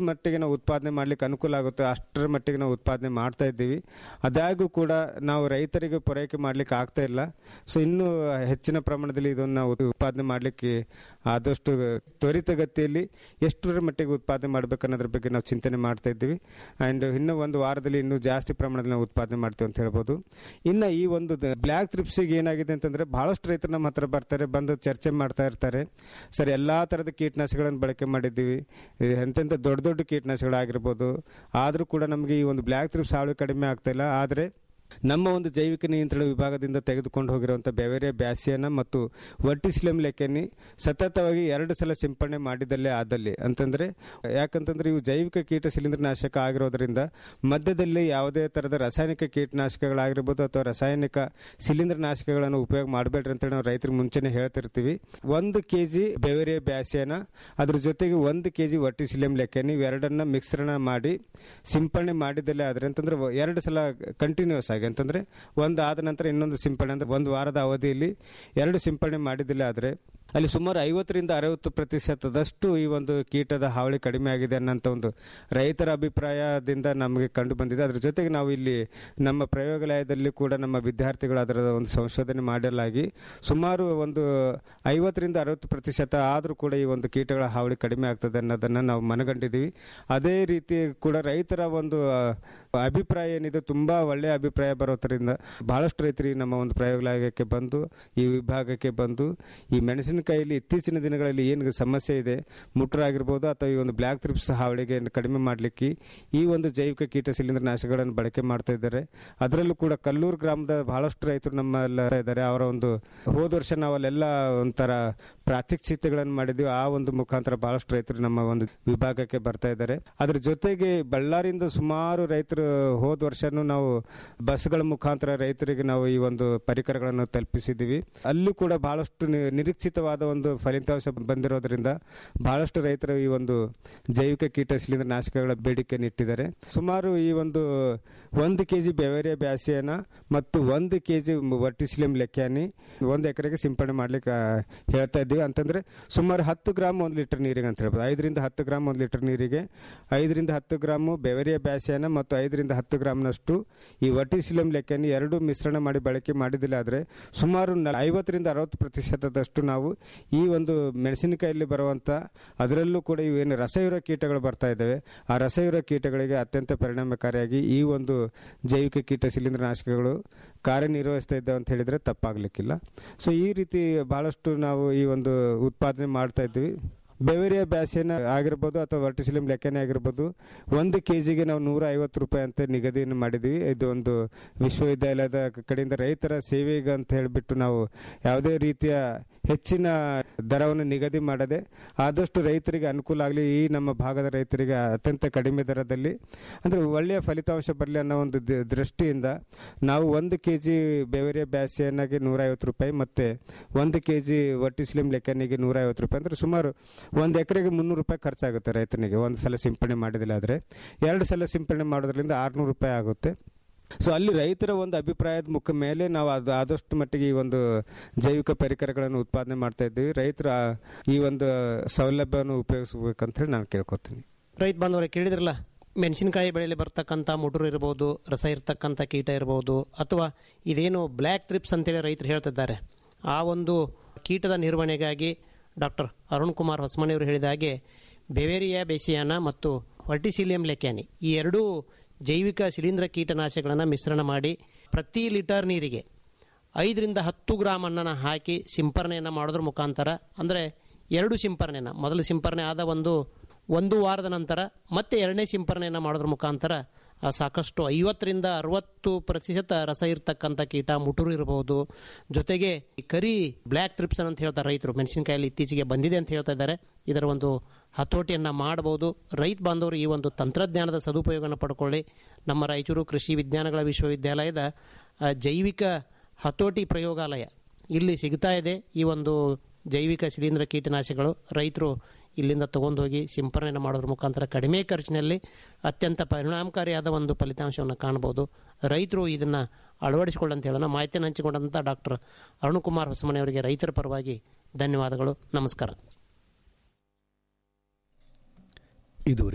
ಮಟ್ಟಿಗೆ ನಾವು ಉತ್ಪಾದನೆ ಮಾಡ್ಲಿಕ್ಕೆ ಅನುಕೂಲ ಆಗುತ್ತೆ ಅಷ್ಟರ ಮಟ್ಟಿಗೆ ನಾವು ಉತ್ಪಾದನೆ ಮಾಡ್ತಾ ಇದ್ದೀವಿ ಅದಾಗೂ ಕೂಡ ನಾವು ರೈತರಿಗೆ ಪೂರೈಕೆ ಮಾಡ್ಲಿಕ್ಕೆ ಆಗ್ತಾ ಇಲ್ಲ ಸೊ ಇನ್ನೂ ಹೆಚ್ಚಿನ ಪ್ರಮಾಣದಲ್ಲಿ ಇದನ್ನು ನಾವು ಉತ್ಪಾದನೆ ಮಾಡಲಿಕ್ಕೆ ಆದಷ್ಟು ತ್ವರಿತಗತಿಯಲ್ಲಿ ಎಷ್ಟರ ಮಟ್ಟಿಗೆ ಉತ್ಪಾದನೆ ಮಾಡಬೇಕು ಅನ್ನೋದ್ರ ಬಗ್ಗೆ ನಾವು ಚಿಂತನೆ ಮಾಡ್ತಾ ಇದ್ದೀವಿ ಆ್ಯಂಡ್ ಇನ್ನೂ ಒಂದು ವಾರದಲ್ಲಿ ಇನ್ನೂ ಜಾಸ್ತಿ ಪ್ರಮಾಣದಲ್ಲಿ ನಾವು ಉತ್ಪಾದನೆ ಮಾಡ್ತೀವಿ ಅಂತ ಹೇಳ್ಬೋದು ಇನ್ನು ಈ ಒಂದು ಬ್ಲ್ಯಾಕ್ ತ್ರಿಪ್ಸಿಗೆ ಏನಾಗಿದೆ ಅಂತಂದರೆ ಬಹಳಷ್ಟು ರೈತರು ನಮ್ಮ ಹತ್ರ ಬರ್ತಾರೆ ಬಂದು ಚರ್ಚೆ ಮಾಡ್ತಾ ಇರ್ತಾರೆ ಸರ್ ಎಲ್ಲ ಥರದ ಕೀಟನಾಶಕಗಳನ್ನು ಬಳಕೆ ಮಾಡಿದ್ದೀವಿ ಈ ಎಂತೆಂಥ ದೊಡ್ಡ ದೊಡ್ಡ ಕೀಟನಾಶಕಗಳಾಗಿರ್ಬೋದು ಆದರೂ ಕೂಡ ನಮಗೆ ಈ ಒಂದು ಬ್ಲ್ಯಾಕ್ ತ್ರಿಪ್ಸ್ ಹಾವಳಿ ಕಡಿಮೆ ಆಗ್ತಾ ಇಲ್ಲ ಆದರೆ ನಮ್ಮ ಒಂದು ಜೈವಿಕ ನಿಯಂತ್ರಣ ವಿಭಾಗದಿಂದ ತೆಗೆದುಕೊಂಡು ಹೋಗಿರುವಂಥ ಬೆವೇರಿಯ ಬ್ಯಾಸಿಯನ ಮತ್ತು ವರ್ಟಿಸ್ಲಮ್ ಲೆಕೆನಿ ಸತತವಾಗಿ ಎರಡು ಸಲ ಸಿಂಪಡಣೆ ಮಾಡಿದಲ್ಲೇ ಆದಲ್ಲಿ ಅಂತಂದರೆ ಯಾಕಂತಂದ್ರೆ ಇವು ಜೈವಿಕ ಕೀಟ ಶಿಲೀಂಧ್ರನಾಶಕ ಆಗಿರೋದ್ರಿಂದ ಮಧ್ಯದಲ್ಲಿ ಯಾವುದೇ ಥರದ ರಾಸಾಯನಿಕ ಕೀಟನಾಶಕಗಳಾಗಿರ್ಬೋದು ಅಥವಾ ರಾಸಾಯನಿಕ ಶಿಲೀಂಧ್ರನಾಶಕಗಳನ್ನು ಉಪಯೋಗ ಮಾಡಬೇಡ್ರಿ ಅಂತೇಳಿ ನಾವು ರೈತರಿಗೆ ಮುಂಚೆನೇ ಹೇಳ್ತಿರ್ತೀವಿ ಒಂದು ಕೆ ಜಿ ಬೆವೇರಿಯ ಬ್ಯಾಸಿಯನ ಅದ್ರ ಜೊತೆಗೆ ಒಂದು ಕೆ ಜಿ ವರ್ಟಿಸಿಲಿಯಂ ಲೆಕೆನಿ ಇವೆರಡನ್ನ ಮಿಶ್ರಣ ಮಾಡಿ ಸಿಂಪಡಣೆ ಮಾಡಿದಲ್ಲೇ ಆದ್ರೆ ಅಂತಂದ್ರೆ ಎರಡು ಸಲ ಕಂಟಿನ್ಯೂಸ್ ಆಗಿ ಅಂತಂದ್ರೆ ಒಂದು ಆದ ನಂತರ ಇನ್ನೊಂದು ಸಿಂಪಡಣೆ ಅಂದ್ರೆ ಒಂದು ವಾರದ ಅವಧಿಯಲ್ಲಿ ಎರಡು ಸಿಂಪಡಣೆ ಮಾಡಿದಿಲ್ಲ ಆದರೆ ಅಲ್ಲಿ ಸುಮಾರು ಐವತ್ತರಿಂದ ಅರವತ್ತು ಪ್ರತಿಶತದಷ್ಟು ಈ ಒಂದು ಕೀಟದ ಹಾವಳಿ ಕಡಿಮೆ ಆಗಿದೆ ಅನ್ನೋಂಥ ಒಂದು ರೈತರ ಅಭಿಪ್ರಾಯದಿಂದ ನಮಗೆ ಕಂಡು ಬಂದಿದೆ ಅದ್ರ ಜೊತೆಗೆ ನಾವು ಇಲ್ಲಿ ನಮ್ಮ ಪ್ರಯೋಗಾಲಯದಲ್ಲಿ ಕೂಡ ನಮ್ಮ ವಿದ್ಯಾರ್ಥಿಗಳು ಅದರ ಒಂದು ಸಂಶೋಧನೆ ಮಾಡಲಾಗಿ ಸುಮಾರು ಒಂದು ಐವತ್ತರಿಂದ ಅರವತ್ತು ಪ್ರತಿಶತ ಆದರೂ ಕೂಡ ಈ ಒಂದು ಕೀಟಗಳ ಹಾವಳಿ ಕಡಿಮೆ ಆಗ್ತದೆ ಅನ್ನೋದನ್ನು ನಾವು ಮನಗಂಡಿದ್ದೀವಿ ಅದೇ ರೀತಿ ಕೂಡ ರೈತರ ಒಂದು ಆ, ಅಭಿಪ್ರಾಯ ಏನಿದೆ ತುಂಬ ಒಳ್ಳೆಯ ಅಭಿಪ್ರಾಯ ಬರೋದ್ರಿಂದ ಬಹಳಷ್ಟು ರೈತರಿಗೆ ನಮ್ಮ ಒಂದು ಪ್ರಯೋಗಾಲಯಕ್ಕೆ ಬಂದು ಈ ವಿಭಾಗಕ್ಕೆ ಬಂದು ಈ ಮೆಣಸಿನಕಾಯಿಲಿ ಇತ್ತೀಚಿನ ದಿನಗಳಲ್ಲಿ ಏನು ಸಮಸ್ಯೆ ಇದೆ ಮುಟ್ರಾಗಿರ್ಬೋದು ಅಥವಾ ಈ ಒಂದು ಬ್ಲ್ಯಾಕ್ ಥ್ರಿಪ್ಸ್ ಹಾವಳಿಗೆ ಕಡಿಮೆ ಮಾಡಲಿಕ್ಕೆ ಈ ಒಂದು ಜೈವಿಕ ಕೀಟ ಶಿಲೀಂಧ್ರನಾಶಕಗಳನ್ನು ಬಳಕೆ ಮಾಡ್ತಾ ಇದ್ದಾರೆ ಅದರಲ್ಲೂ ಕೂಡ ಕಲ್ಲೂರು ಗ್ರಾಮದ ಬಹಳಷ್ಟು ರೈತರು ನಮ್ಮೆಲ್ಲ ಇದ್ದಾರೆ ಅವರ ಒಂದು ಹೋದ ವರ್ಷ ನಾವು ಅಲ್ಲೆಲ್ಲ ಒಂಥರ ಪ್ರಾತ್ಯಕ್ಷಿತೆಗಳನ್ನು ಮಾಡಿದ್ವಿ ಆ ಒಂದು ಮುಖಾಂತರ ಬಹಳಷ್ಟು ರೈತರು ನಮ್ಮ ಒಂದು ವಿಭಾಗಕ್ಕೆ ಬರ್ತಾ ಇದ್ದಾರೆ ಅದ್ರ ಜೊತೆಗೆ ಬಳ್ಳಾರಿಯಿಂದ ಸುಮಾರು ರೈತರು ಹೋದ ವರ್ಷನೂ ನಾವು ಬಸ್ಗಳ ಮುಖಾಂತರ ರೈತರಿಗೆ ನಾವು ಈ ಒಂದು ಪರಿಕರಗಳನ್ನು ತಲುಪಿಸಿದ್ದೀವಿ ಅಲ್ಲೂ ಕೂಡ ಬಹಳಷ್ಟು ನಿ- ನಿರೀಕ್ಷಿತವಾದ ಒಂದು ಫಲಿತಾಂಶ ಬಂದಿರೋದ್ರಿಂದ ಬಹಳಷ್ಟು ರೈತರು ಈ ಒಂದು ಜೈವಿಕ ಕೀಟ ಶಿಲೀಂಧ್ರ ನಾಶಕಗಳ ಬೇಡಿಕೆಯನ್ನು ಇಟ್ಟಿದ್ದಾರೆ ಸುಮಾರು ಈ ಒಂದು ಒಂದು ಕೆ ಜಿ ಬೆವೇರಿಯ ಬ್ಯಾಸಿಯನ ಮತ್ತು ಒಂದು ಕೆ ಜಿ ವರ್ಟಿಸಿಲಿಯಂ ಲೆಕ್ಯಾನಿ ಒಂದು ಎಕರೆಗೆ ಸಿಂಪಡಣೆ ಮಾಡ್ಲಿಕ್ಕೆ ಆ, ಹೇಳ್ತಾ ಇದ್ದೀವಿ ಅಂತಂದ್ರೆ ಸುಮಾರು ಹತ್ತು ಗ್ರಾಮ್ ಒಂದು ಲೀಟರ್ ನೀರಿಗೆ ಅಂತ ಹೇಳ್ಬೋದು ಐದರಿಂದ ಹತ್ತು ಗ್ರಾಮ್ ಒಂದು ಲೀಟರ್ ನೀರಿಗೆ ಐದರಿಂದ ಹತ್ತು ಗ್ರಾಮು ಬೆವರಿಯ ಬ್ಯಾಸಿಯನ ಮತ್ತು ಐದರಿಂದ ಹತ್ತು ಗ್ರಾಮ್ನಷ್ಟು ಈ ವರ್ಟಿಸಿಲಿಯಂ ಲೆಕ್ಕನಿ ಎರಡು ಮಿಶ್ರಣ ಮಾಡಿ ಬಳಕೆ ಮಾಡಿದಿಲ್ಲ ಆದರೆ ಸುಮಾರು ನ- ಐವತ್ತರಿಂದ ಅರವತ್ತು ಪ್ರತಿಶತದಷ್ಟು ನಾವು ಈ ಒಂದು ಮೆಣಸಿನಕಾಯಲ್ಲಿ ಬರುವಂಥ ಅದರಲ್ಲೂ ಕೂಡ ಇವೇನು ರಸಯುರ ಕೀಟಗಳು ಬರ್ತಾ ಇದ್ದಾವೆ ಆ ರಸಯುರ ಕೀಟಗಳಿಗೆ ಅತ್ಯಂತ ಪರಿಣಾಮಕಾರಿಯಾಗಿ ಈ ಒಂದು ಜೈವಿಕ ಕೀಟ ಶಿಲೀಂಧ್ರನಾಶಕಗಳು ಕಾರ್ಯನಿರ್ವಹಿಸ್ತಾ ಇದ್ದಾವೆ ಅಂತ ಹೇಳಿದರೆ ತಪ್ಪಾಗಲಿಕ್ಕಿಲ್ಲ ಸೊ ಈ ರೀತಿ ಬಹಳಷ್ಟು ನಾವು ಈ ಒಂದು ಉತ್ಪಾದನೆ ಮಾಡ್ತಾ ಇದ್ವಿ ಬೆವೇರಿಯಾ ಬ್ಯಾಸಿಯನ ಆಗಿರ್ಬೋದು ಅಥವಾ ವರ್ಟಿಸಿಲಿಯಂ ಲೆಕ್ಕನೆ ಆಗಿರ್ಬೋದು ಒಂದು ಕೆ ಜಿಗೆ ನಾವು ನೂರ ಐವತ್ತು ರೂಪಾಯಿ ಅಂತ ನಿಗದಿಯನ್ನು ಮಾಡಿದ್ವಿ ಇದು ಒಂದು ವಿಶ್ವವಿದ್ಯಾಲಯದ ಕಡೆಯಿಂದ ರೈತರ ಸೇವೆಗೆ ಅಂತ ಹೇಳಿಬಿಟ್ಟು ನಾವು ಯಾವುದೇ ರೀತಿಯ ಹೆಚ್ಚಿನ ದರವನ್ನು ನಿಗದಿ ಮಾಡದೆ ಆದಷ್ಟು ರೈತರಿಗೆ ಅನುಕೂಲ ಆಗಲಿ ಈ ನಮ್ಮ ಭಾಗದ ರೈತರಿಗೆ ಅತ್ಯಂತ ಕಡಿಮೆ ದರದಲ್ಲಿ ಅಂದರೆ ಒಳ್ಳೆಯ ಫಲಿತಾಂಶ ಬರಲಿ ಅನ್ನೋ ಒಂದು ದ- ದೃಷ್ಟಿಯಿಂದ ನಾವು ಒಂದು ಕೆ ಜಿ ಬೆವರಿಯ ಬ್ಯಾಸಿಯನ್ನಾಗಿ ನೂರ ಐವತ್ತು ರೂಪಾಯಿ ಮತ್ತು ಒಂದು ಕೆ ಜಿ ವರ್ಟಿಸ್ಲಿಂ ಲೆಕ್ಕನಿಗೆ ನೂರ ಐವತ್ತು ರೂಪಾಯಿ ಅಂದರೆ ಸುಮಾರು ಒಂದು ಎಕರೆಗೆ ಮುನ್ನೂರು ರೂಪಾಯಿ ಖರ್ಚಾಗುತ್ತೆ ರೈತನಿಗೆ ಒಂದು ಸಲ ಸಿಂಪಡಣೆ ಮಾಡಿದಿಲ್ಲ ಆದರೆ ಎರಡು ಸಲ ಸಿಂಪಡಣೆ ಮಾಡೋದ್ರಿಂದ ಆರುನೂರು ರೂಪಾಯಿ ಆಗುತ್ತೆ ಸೊ ಅಲ್ಲಿ ರೈತರ ಒಂದು ಅಭಿಪ್ರಾಯದ ಮುಖ ಮೇಲೆ ನಾವು ಅದು ಆದಷ್ಟು ಮಟ್ಟಿಗೆ ಈ ಒಂದು ಜೈವಿಕ ಪರಿಕರಗಳನ್ನು ಉತ್ಪಾದನೆ ಮಾಡ್ತಾ ಇದ್ದೀವಿ ರೈತರು ಆ- ಈ ಒಂದು ಸೌಲಭ್ಯವನ್ನು ಉಪಯೋಗಿಸ್ಬೇಕಂತ ಹೇಳಿ ನಾನು ಕೇಳ್ಕೊತೀನಿ ರೈತ ಬಾಂಧವರೇ ಕೇಳಿದ್ರಲ್ಲ ಮೆಣಸಿನಕಾಯಿ ಬೆಳೆಯಲ್ಲಿ ಬರ್ತಕ್ಕಂಥ ಮುಟುರು ಇರ್ಬೋದು ರಸ ಇರ್ತಕ್ಕಂಥ ಕೀಟ ಇರ್ಬೋದು ಅಥವಾ ಇದೇನು ಬ್ಲ್ಯಾಕ್ ತ್ರಿಪ್ಸ್ ಅಂತೇಳಿ ರೈತರು ಹೇಳ್ತಿದ್ದಾರೆ ಆ ಒಂದು ಕೀಟದ ನಿರ್ವಹಣೆಗಾಗಿ ಡಾಕ್ಟರ್ ಅರುಣ್ ಕುಮಾರ್ ಹೊಸಮನಿಯವರು ಹೇಳಿದ ಹಾಗೆ ಬೆವೇರಿಯಾ ಬೇಸಿಯಾನ ಮತ್ತು ವರ್ಟಿಸಿಲಿಯಂ ಲೆಕ್ಯಾನಿ ಈ ಎರಡೂ ಜೈವಿಕ ಶಿಲೀಂಧ್ರ ಕೀಟನಾಶಕಗಳನ್ನು ಮಿಶ್ರಣ ಮಾಡಿ ಪ್ರತಿ ಲೀಟರ್ ನೀರಿಗೆ ಐದರಿಂದ ಹತ್ತು ಗ್ರಾಮ್ ಅನ್ನನ ಹಾಕಿ ಸಿಂಪರಣೆಯನ್ನು ಮಾಡೋದ್ರ ಮುಖಾಂತರ ಅಂದರೆ ಎರಡು ಸಿಂಪರಣೆನ ಮೊದಲು ಸಿಂಪರಣೆ ಆದ ಒಂದು ಒಂದು ವಾರದ ನಂತರ ಮತ್ತೆ ಎರಡನೇ ಸಿಂಪರಣೆಯನ್ನು ಮಾಡೋದ್ರ ಮುಖಾಂತರ ಆ, ಸಾಕಷ್ಟು ಐವತ್ತರಿಂದ ಅರವತ್ತು ಪ್ರತಿಶತ ರಸ ಇರ್ತಕ್ಕಂಥ ಕೀಟ ಮುಟುರು ಇರಬಹುದು ಜೊತೆಗೆ ಈ ಕರಿ ಬ್ಲ್ಯಾಕ್ ತ್ರಿಪ್ಸನ್ ಅಂತ ಹೇಳ್ತಾರೆ ರೈತರು ಮೆಣಸಿನಕಾಯಲ್ಲಿ ಇತ್ತೀಚೆಗೆ ಬಂದಿದೆ ಅಂತ ಹೇಳ್ತಾ ಇದ್ದಾರೆ ಇದರ ಒಂದು ಹತೋಟಿಯನ್ನು ಮಾಡಬಹುದು ರೈತ ಬಾಂಧವರು ಈ ಒಂದು ತಂತ್ರಜ್ಞಾನದ ಸದುಪಯೋಗವನ್ನು ಪಡ್ಕೊಳ್ಳಿ ನಮ್ಮ ರಾಯಚೂರು ಕೃಷಿ ವಿಜ್ಞಾನಗಳ ವಿಶ್ವವಿದ್ಯಾಲಯದ ಆ, ಜೈವಿಕ ಹತೋಟಿ ಪ್ರಯೋಗಾಲಯ ಇಲ್ಲಿ ಸಿಗ್ತಾ ಇದೆ ಈ ಒಂದು ಜೈವಿಕ ಶಿಲೀಂಧ್ರ ಕೀಟನಾಶಕಗಳು ರೈತರು ಇಲ್ಲಿಂದ ತಗೊಂಡು ಹೋಗಿ ಸಿಂಪರಣೆ ಮಾಡೋದ್ರ ಮುಖಾಂತರ ಕಡಿಮೆ ಖರ್ಚಿನಲ್ಲಿ ಅತ್ಯಂತ ಪರಿಣಾಮಕಾರಿಯಾದ ಒಂದು ಫಲಿತಾಂಶವನ್ನು ಕಾಣ್ಬೋದು ರೈತರು ಇದನ್ನು ಅಳವಡಿಸಿಕೊಳ್ಳಂತ ಹೇಳೋಣ ಮಾಹಿತಿಯನ್ನು ಹಂಚಿಕೊಂಡಂಥ ಡಾಕ್ಟರ್ ಅರುಣಕುಮಾರ್ ಹೊಸಮನೆಯವರಿಗೆ ರೈತರ ಪರವಾಗಿ ಧನ್ಯವಾದಗಳು ನಮಸ್ಕಾರ ಇದುವರೆಗೆ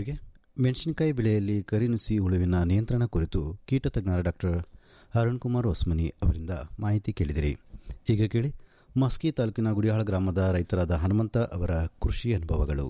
ಮೆಣಸಿನಕಾಯಿ ಬೆಳೆಯಲ್ಲಿ ಕರಿನುಸಿ ಹುಳುವಿನ ನಿಯಂತ್ರಣ ಕುರಿತು ಕೀಟ ತಜ್ಞರ ಡಾಕ್ಟರ್ ಅರುಣ್ ಕುಮಾರ್ ಹೊಸ್ಮನಿ ಅವರಿಂದ ಮಾಹಿತಿ ಕೇಳಿದಿರಿ ಈಗ ಕೇಳಿ ಮಸ್ಕಿ ತಾಲೂಕಿನ ಗುಡಿಯಾಳ ಗ್ರಾಮದ ರೈತರಾದ ಹನುಮಂತ ಅವರ ಕೃಷಿ ಅನುಭವಗಳು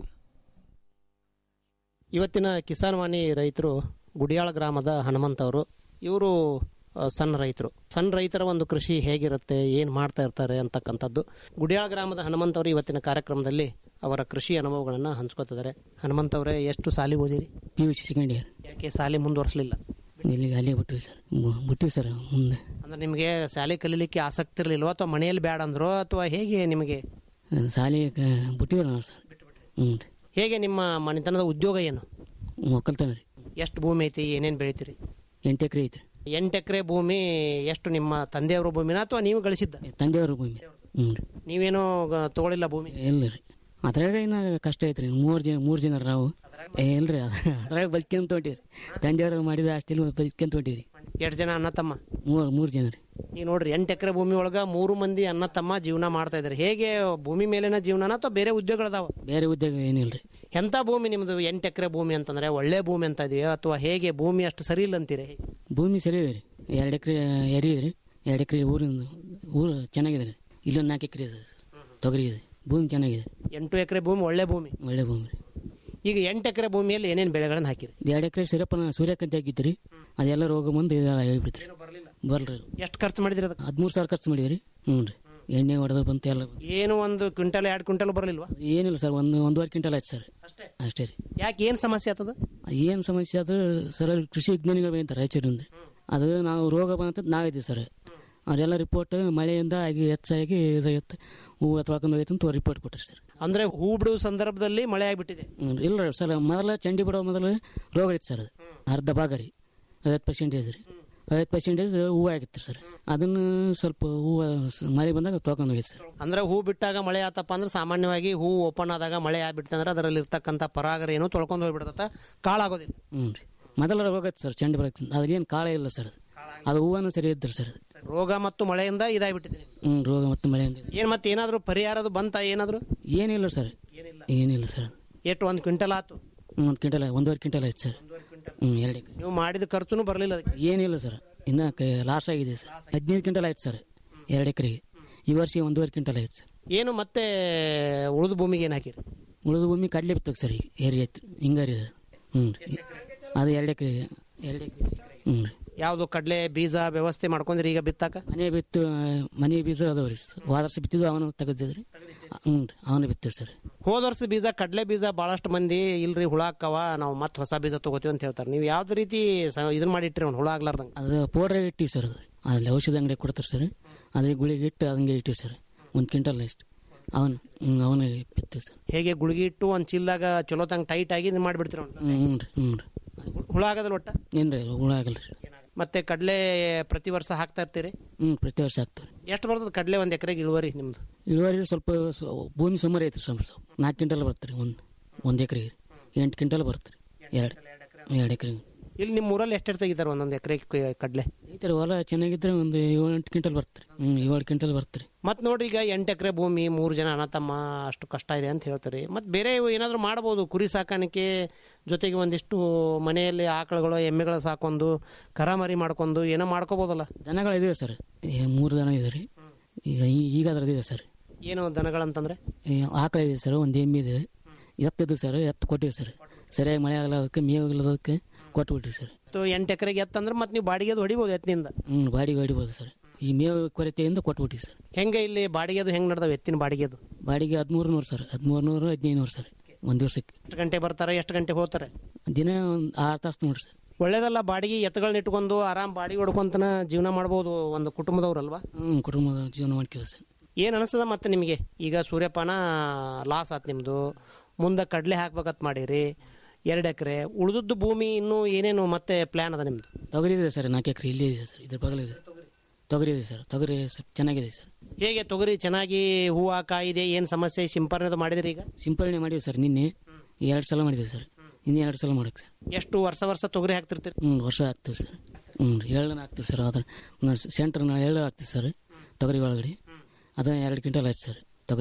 ಇವತ್ತಿನ ಕಿಸಾನ್ ವಾಣಿ ರೈತರು ಗುಡಿಯಾಳ ಗ್ರಾಮದ ಹನುಮಂತ ಅವರು ಇವರು ಆ, ಸಣ್ಣ ರೈತರು ಸಣ್ಣ ರೈತರ ಒಂದು ಕೃಷಿ ಹೇಗಿರುತ್ತೆ ಏನು ಮಾಡ್ತಾ ಇರ್ತಾರೆ ಅಂತಕ್ಕಂಥದ್ದು ಗುಡಿಯಾಳ ಗ್ರಾಮದ ಹನುಮಂತ ಅವರು ಇವತ್ತಿನ ಕಾರ್ಯಕ್ರಮದಲ್ಲಿ ಅವರ ಕೃಷಿ ಅನುಭವಗಳನ್ನು ಹಂಚ್ಕೋತಿದ್ದಾರೆ ಹನುಮಂತ ಅವರೇ ಎಷ್ಟು ಸಾಲಿ ಓದಿರಿ P U C second year ಯಾಕೆ ಸಾಲಿ ಮುಂದುವರಿಸಲಿಲ್ಲ ಇಲ್ಲಿಗೆ ಅಲ್ಲೇ ಬಿಟ್ಟಿವಿ ಸರ್ ಬಿಟ್ಟಿವಿ ಸರ್ ಮುಂದೆ ಅಂದ್ರೆ ನಿಮಗೆ ಶಾಲೆ ಕಲೀಲಿಕ್ಕೆ ಆಸಕ್ತಿ ಇರಲಿಲ್ವ ಅಥವಾ ಮನೆಯಲ್ಲಿ ಬೇಡ ಅಂದ್ರೋ ಅಥವಾ ಹೇಗೆ ನಿಮಗೆ ಶಾಲೆ ಬಿಟ್ಟಿವಿ ನಾವು ಸರ್ ಹ್ಞೂ ರೀ ಹೇಗೆ ನಿಮ್ಮ ಮನೆತನದ ಉದ್ಯೋಗ ಏನು ಒಕ್ಕಲ್ತನ ರೀ ಎಷ್ಟು ಭೂಮಿ ಐತಿ ಏನೇನು ಬೆಳಿತೀರಿ ಎಂಟು ಎಕರೆ ಐತ್ರಿ ಎಂಟು ಎಕರೆ ಭೂಮಿ ಎಷ್ಟು ನಿಮ್ಮ ತಂದೆಯವರ ಭೂಮಿನ ಅಥವಾ ನೀವು ಗಳಿಸಿದ್ದ ತಂದೆಯವ್ರ ಭೂಮಿ ಹ್ಞೂ ರೀ ನೀವೇನು ಗ- ತಗೊಳ್ಳಿಲ್ಲ ಭೂಮಿ ಇಲ್ಲ ರೀ ಅದ್ರಾಗ ಇನ್ನ ಕಷ್ಟ ಐತ್ರಿ ಮೂರು ಜನ ಮೂರು ಜನ ನಾವು ಏ ಇಲ್ರಿ ಅದ್ರಾಗ ಬದುಕ್ಯಂತ ಹೊಂಟಿರಿ ತಂದೆಯವ್ರು ಮಾಡಿದ ಅಷ್ಟಿಲ್ಲ ಬದುಕ್ಯಂತ ಹೊಂಟಿರಿ ಎಷ್ಟು ಜನ ಅಣ್ಣ ತಮ್ಮ ಮೂರು ಮೂರು ಜನ ರೀ ಈಗ ನೋಡ್ರಿ ಎಂಟು ಎಕರೆ ಭೂಮಿ ಒಳಗ ಮೂರು ಮಂದಿ ಅಣ್ಣ ತಮ್ಮ ಜೀವನ ಮಾಡ್ತಾ ಇದ್ದಾರೆ ಹೇಗೆ ಭೂಮಿ ಮೇಲಿನ ಜೀವನನ ಅಥವಾ ಬೇರೆ ಉದ್ಯೋಗಗಳದಾವ ಬೇರೆ ಉದ್ಯೋಗ ಏನಿಲ್ಲ ರೀ ಎಂಥ ಭೂಮಿ ನಿಮ್ದು ಎಂಟು ಎಕರೆ ಭೂಮಿ ಅಂತಂದ್ರೆ ಒಳ್ಳೆ ಭೂಮಿ ಅಂತ ಇದೆಯಾ ಅಥವಾ ಹೇಗೆ ಭೂಮಿ ಅಷ್ಟು ಸರಿ ಇಲ್ಲ ಅಂತೀರಿ ಭೂಮಿ ಸರಿ ಇದೆ ರೀ ಎರಡು ಎಕರೆ ಎರಿ ಇದೆ ರೀ ಎರಡು ಎಕರೆ ಊರಿನ ಊರು ಚೆನ್ನಾಗಿದೆ ರೀ ಇಲ್ಲೊಂದು ನಾಲ್ಕು ಎಕರೆ ಇದೆ ಸರ್ ತೊಗರಿ ಇದೆ ಭೂಮಿ ಚೆನ್ನಾಗಿದೆ ಎಂಟು ಎಕರೆ ಭೂಮಿ ಒಳ್ಳೆ ಭೂಮಿ ಒಳ್ಳೆ ಭೂಮಿ ರೀ ಈಗ ಎಂಟು ಎಕರೆ ಭೂಮಿಯಲ್ಲಿ ಏನೇನು ಬೆಳೆಗಳನ್ನ ಹಾಕಿರಿ ಎರಡು ಎಕರೆ ಸೂರ್ಯಪ್ಪನ ಸೂರ್ಯಕಾಂತಿ ಹಾಕಿತ್ತು ರೀ ಅದೆಲ್ಲ ರೋಗ ಬಂದು ಇದು ಹೇಳ್ಬಿಡ್ತ್ರಿ ಬರ್ರಿ ಎಷ್ಟು ಖರ್ಚು ಮಾಡಿದ್ರಿ ಅದಕ್ಕೆ ಹದಿಮೂರು ಸಾವಿರ ಖರ್ಚು ಮಾಡಿದ್ರಿ ಹ್ಞೂ ರೀ ಎಣ್ಣೆ ಹೊಡೆದು ಬಂತು ಎಲ್ಲ ಬಂತು. ಏನು ಒಂದು ಕ್ವಿಂಟಲ್ ಎರಡು ಕ್ವಿಂಟಲ್ ಬರಲಿಲ್ವಾ ಏನಿಲ್ಲ ಸರ್ ಒಂದು ಒಂದೂವರೆ ಕ್ವಿಂಟಲ್ ಆಯ್ತು ಸರ್ ಅಷ್ಟೇ ರೀ ಯಾಕೆ ಏನು ಸಮಸ್ಯೆ ಆಗ್ತದ ಏನು ಸಮಸ್ಯೆ ಅದು ಸರ್ ಅಲ್ಲಿ ಕೃಷಿ ವಿಜ್ಞಾನಿಗಳು ಬಂತಾರೆ ರಾಯಚೂರಿಂದ ಅದು ನಾವು ರೋಗ ಬಂತ ನಾವಿದ್ದೀವಿ ಸರ್ ಅವರೆಲ್ಲ ರಿಪೋರ್ಟ್ ಮಳೆಯಿಂದ ಆಗಿ ಹೆಚ್ಚಾಗಿ ಇದು ಎತ್ತು ಹೂವು ತೊಳ್ಕೊಂಡು ಹೋಯ್ತು ಅಂತ ರಿಪೋರ್ಟ್ ಕೊಟ್ಟರು ಸರ್ ಅಂದ್ರೆ ಹೂ ಬಿಡುವ ಸಂದರ್ಭದಲ್ಲಿ ಮಳೆ ಆಗ್ಬಿಟ್ಟಿದೆ ಹ್ಮ್, ಇಲ್ಲ ರೀ ಸರ್ ಮೊದಲ ಚಂಡಿ ಬಿಡೋ ಮೊದಲು ರೋಗ ಇತ್ತು ಸರ್ ಅದು ಅರ್ಧ ಭಾಗ ರೀ ಐವತ್ತು ಪರ್ಸೆಂಟೇಜ್ ರೀ ಐವತ್ತು ಪರ್ಸೆಂಟೇಜ್ ಹೂವು ಆಗಿತ್ತು ಸರ್ ಅದನ್ನು ಸ್ವಲ್ಪ ಹೂವು ಸ- ಮಳೆ ಬಂದಾಗ ತೊಳ್ಕೊಂಡು ಹೋಗಿತ್ತು ಸರ್ ಅಂದ್ರೆ ಹೂ ಬಿಟ್ಟಾಗ ಮಳೆ ಆತಪ್ಪ ಅಂದ್ರೆ ಸಾಮಾನ್ಯವಾಗಿ ಹೂ ಓಪನ್ ಆದಾಗ ಮಳೆ ಆಗ್ಬಿಡ್ತಂದ್ರೆ ಅದರಲ್ಲಿ ಇರ್ತಕ್ಕಂಥ ಪರಾಗರ ಏನು ತೊಳ್ಕೊಂಡು ಹೋಗ್ಬಿಡ್ತತ ಕಾಳಾಗೋದಿಲ್ಲ ಹ್ಞೂ ರೀ ಮೊದಲ ರೋಗ ಇತ್ತು ಸರ್ ಚಂಡಿ ಬರೋಕ್ಕೆ ಅದ್ರೇನು ಕಾಳ ಇಲ್ಲ ಸರ್ ಅದು ಅದು ಹೂವನ್ನು ಸರಿ ಇದ್ದರು ಸರ್ ಅದು ರೋಗ ಮತ್ತು ಮಳೆಯಿಂದ ಇದಾಗ್ಬಿಟ್ಟಿದೆ ಹ್ಞೂ ರೋಗ ಮತ್ತು ಮಳೆಯಿಂದ ಏನ್ ಮತ್ತೆ ಏನಾದ್ರು ಪರಿಹಾರದು ಬಂತ ಏನಾದ್ರು ಏನಿಲ್ಲ ಸರ್ ಏನಿಲ್ಲ ಸರ್ ಎಷ್ಟು ಒಂದು ಕ್ವಿಂಟಲ್ ಆತು ಒಂದು ಕ್ವಿಂಟಲ್ ಒಂದೂವರೆ ಕ್ವಿಂಟಲ್ ಆಯ್ತು ಸರ್ ಹ್ಞೂ ಎರಡು ಎಕರೆ ನೀವು ಮಾಡಿದ ಖರ್ಚುನು ಬರಲಿಲ್ಲ ಅದಕ್ಕೆ ಏನಿಲ್ಲ ಸರ್ ಇನ್ನು ಲಾಸ್ ಆಗಿದೆ ಸರ್ ಹದಿನೈದು ಕ್ವಿಂಟಲ್ ಆಯ್ತು ಸರ್ ಎರಡು ಎಕರೆಗೆ ಈ ವರ್ಷ ಒಂದೂವರೆ ಕ್ವಿಂಟಲ್ ಆಯ್ತು ಸರ್ ಏನು ಮತ್ತೆ ಉಳಿದ ಭೂಮಿಗೆ ಏನು ಹಾಕಿರಿ ಉಳಿದ ಭೂಮಿ ಕಡಲೆ ಬಿತ್ತೋಗಿ ಸರ್ ಈಗ ಏರಿ ಆಯ್ತು ಹಿಂಗಾರಿ ಅದು ಹ್ಞೂ ರೀ ಅದು ಎರಡು ಎಕರೆ ಎರಡು ಎಕರೆ ಹ್ಞೂ ರೀ ಯಾವುದು ಕಡಲೆ ಬೀಜ ವ್ಯವಸ್ಥೆ ಮಾಡ್ಕೊಂಡ್ರಿ ಈಗ ಬಿತ್ತಾಕ ಮನೆ ಬಿತ್ತು ಮನೆ ಬೀಜ ಅದಾವ ರೀ ಹೋದ ವರ್ಷ ಬಿತ್ತಿದ್ದು ಅವನು ತೆಗೆದಿದ್ರಿ ಹ್ಞೂ ರೀ ಅವನು ಬಿತ್ತಿರಿ ಸರ್ ಹೋದ ವರ್ಷ ಬೀಜ ಕಡಲೆ ಬೀಜ ಬಹಳಷ್ಟು ಮಂದಿ ಇಲ್ರಿ ಹುಳ ಹಾಕವ ನಾವು ಮತ್ತೆ ಹೊಸ ಬೀಜ ತಗೋತೀವಿ ಅಂತ ಹೇಳ್ತಾರೆ ನೀವು ಯಾವ್ದು ರೀತಿ ಸ- ಇದನ್ನ ಮಾಡಿಟ್ರಿ ಅವ್ನು ಹುಳ ಆಗ್ಲಾರ್ದಂಗೆ ಅದು ಪೌಡ್ರಾಗ ಇಟ್ಟಿವಿ ಸರ್ ಅದು ಅಲ್ಲಿ ಔಷಧ ಅಂಗಡಿ ಕೊಡ್ತಾರೆ ಸರ್ ಅದೇ ಗುಳಿಗೆ ಇಟ್ಟು ಹಂಗೆ ಇಟ್ಟಿವಿ ಸರ್ ಒಂದು ಕ್ವಿಂಟಲ್ ಎಷ್ಟು ಅವನು ಅವನು ಬಿತ್ತಿವಿ ಸರ್ ಹೇಗೆ ಗುಳಿಗೆ ಇಟ್ಟು ಒಂದು ಚೀಲದಾಗ ಚಲೋ ತಂಗ ಟೈಟ್ ಆಗಿ ಇದನ್ನ ಮಾಡಿಬಿಡ್ತೀರ ಹ್ಞೂ ಹ್ಞೂ ರೀ ಹ್ಞೂ ರೀ ಹುಳ ಆಗದಲ್ಲ ಒಟ್ಟ ಏನು ರೀ ಹುಳ ಆಗಲ್ಲ ರೀ ಮತ್ತೆ ಕಡಲೆ ಪ್ರತಿ ವರ್ಷ ಹಾಕ್ತಾ ಇರ್ತೀರಿ ಹ್ಞೂ ಪ್ರತಿ ವರ್ಷ ಆಗ್ತಾರೆ ಎಷ್ಟು ಬರ್ತದೆ ಕಡಲೆ ಒಂದು ಎಕರೆಗೆ ಇಳುವರಿ ನಿಮ್ದು ಇಳುವರಿ ಸ್ವಲ್ಪ ಸ- ಭೂಮಿ ಸುಮಾರು ಐತ್ರಿ ಸ್ವಲ್ಪ ಸ್ವಲ್ಪ ನಾಲ್ಕು ಕ್ವಿಂಟಲ್ ಬರ್ತಾರೆ ಒಂದು ಒಂದು ಎಕರೆಗೆ ಎಂಟು ಕ್ವಿಂಟಲ್ ಬರ್ತಾರೆ ಎರಡು ಎರಡು ಎಕರೆಗೆ ಇಲ್ಲಿ ನಿಮ್ಮ ಊರಲ್ಲಿ ಎಷ್ಟು ತೆಗಿತಾರೆ ಒಂದೊಂದು ಎಕರೆ ಕಡಲೆ ಐತ್ರಿ ಹೊಲ ಚೆನ್ನಾಗಿದ್ರೆ ಒಂದು ಏಳು ಎಂಟು ಕ್ವಿಂಟಲ್ ಬರ್ತಾರೆ ಹ್ಞೂ ಏಳು ಕ್ವಿಂಟಲ್ ಬರ್ತಾರೆ ಮತ್ತೆ ನೋಡ್ರಿ ಈಗ ಎಂಟು ಎಕರೆ ಭೂಮಿ ಮೂರು ಜನ ಅಣ್ಣ ತಮ್ಮ ಅಷ್ಟು ಕಷ್ಟ ಇದೆ ಅಂತ ಹೇಳ್ತಾರೆ ಮತ್ತೆ ಬೇರೆ ಏನಾದರೂ ಮಾಡ್ಬೋದು ಕುರಿ ಸಾಕಾಣಿಕೆ ಜೊತೆಗೆ ಒಂದಿಷ್ಟು ಮನೆಯಲ್ಲಿ ಆಕಳುಗಳು ಎಮ್ಮೆಗಳು ಸಾಕೊಂಡು ಕರಾಮರಿ ಮಾಡ್ಕೊಂಡು ಏನೋ ಮಾಡ್ಕೋಬೋದಲ್ಲ ದನಗಳು ಇದಾವೆ ಸರ್ ಮೂರು ದನ ಇದೆ ರೀ ಈಗ ಈ- ಈಗ ಅದ್ರದ್ದು ಇದೆ ಸರ್ ಏನು ದನಗಳಂತಂದ್ರೆ ಈ ಆಕಳ ಇದೆ ಸರ್ ಒಂದು ಎಮ್ಮೆ ಇದೆ ಎತ್ತಿದ್ದು ಸರ್ ಎತ್ತು ಕೊಟ್ಟಿವಿ ಸರ್ ಸರಿಯಾಗಿ ಮಳೆ ಆಗಲಾದಕ್ಕೆ ಮೇವು ಇಲ್ಲದಕ್ಕೆ ಕೊಟ್ಬಿಟ್ರಿ ಸರ್ ಮತ್ತು ಎಂಟು ಎಕರೆಗೆ ಎತ್ತಂದ್ರೆ ಮತ್ತೆ ನೀವು ಬಾಡಿಗೆದು ಹೊಡಿಬೋದು ಎತ್ತಿನಿಂದ ಹ್ಞೂ ಬಾಡಿಗೆ ಹೊಡಿಬೋದು ಸರ್ ಈ ಮೇವು ಕೊರತೆಯಿಂದ ಕೊಟ್ಬಿಟ್ರಿ ಸರ್ ಹೆಂಗೆ ಇಲ್ಲಿ ಬಾಡಿಗೆದು ಹೆಂಗೆ ನಡೆದಾವೆ ಎತ್ತಿನ ಬಾಡಿಗೆದು ಬಾಡಿಗೆ ಹದಿಮೂರು ನೂರು ಸರ್ ಹದಿಮೂರು ನೂರು ಹದಿನೈದು ನೂರು ಸರ್ ಒಂದು ದಿವಸಕ್ಕೆ ಎಷ್ಟು ಗಂಟೆ ಬರ್ತಾರೆ ಎಷ್ಟು ಗಂಟೆ ಹೋಗ್ತಾರೆ ದಿನ ಒಂದು ಆರು ತಾಸು ನೋಡ್ರಿ ಸರ್ ಒಳ್ಳೇದಲ್ಲ ಬಾಡಿಗೆ ಎತ್ತುಗಳನ್ನ ಇಟ್ಕೊಂಡು ಆರಾಮ್ ಬಾಡಿಗೆ ಹೊಡ್ಕೊಂತನ ಜೀವನ ಮಾಡ್ಬೋದು ಒಂದು ಕುಟುಂಬದವ್ರಲ್ವಾ ಹ್ಞೂ ಕುಟುಂಬದ ಜೀವನ ಮಾಡ್ತೀವಿ ಸರ್ ಏನು ಅನಿಸ್ತದ ಮತ್ತೆ ನಿಮಗೆ ಈಗ ಸೂರ್ಯಪಾನ ಲಾಸ್ ಆತು ನಿಮ್ಮದು ಮುಂದೆ ಕಡಲೆ ಹಾಕ್ಬೇಕಂತ ಮಾಡಿರಿ ಎರಡು ಎಕರೆ ಉಳಿದದ್ದು ಭೂಮಿ ಇನ್ನೂ ಏನೇನು ಮತ್ತೆ ಪ್ಲ್ಯಾನ್ ಅದ ನಿಮ್ಮದು ತೊಗರಿ ಇದೆ ಸರ್ ನಾಲ್ಕು ಎಕರೆ ಇಲ್ಲೇ ಇದೆ ಸರ್ ಇದ್ರ ಬಗಲಿದೆ ತೊಗರಿ ಇದೆ ಸರ್ ತೊಗರಿ ಸ್ವಲ್ಪ ಚೆನ್ನಾಗಿದೆ ಸರ್ ಹೇಗೆ ತೊಗರಿ ಚೆನ್ನಾಗಿ ಹೂವು ಕಾಯಿದೆ ಏನು ಸಮಸ್ಯೆ ಸಿಂಪರಣೆ ಮಾಡಿದ್ರಿ ಈಗ ಸಿಂಪರಣೆ ಮಾಡಿವಿ ಸರ್ ನಿನ್ನೆ ಎರಡು ಸಲ ಮಾಡಿದ್ದೀವಿ ಸರ್ ಇನ್ನೂ ಎರಡು ಸಲ ಮಾಡಕ್ಕೆ ಸರ್ ಎಷ್ಟು ವರ್ಷ ವರ್ಷ ತೊಗರಿ ಹಾಕ್ತಿರ್ತೀರಿ ಹ್ಞೂ ವರ್ಷ ಹಾಕ್ತೀವಿ ಸರ್ ಹ್ಞೂ ರೀ ಎಳ್ಳನ್ನ ಹಾಕ್ತೀವಿ ಸರ್ ಅದ್ರ ಸೆಂಟ್ರ್ನ ಎಳ್ಳು ಹಾಕ್ತೀವಿ ಸರ್ ತೊಗರಿ ಒಳಗಡೆ ಅದು ಎರಡು ಕ್ವಿಂಟಲ್ ಆಯ್ತು ಸರ್ ತೊಗರಿ ಒಳಗೆ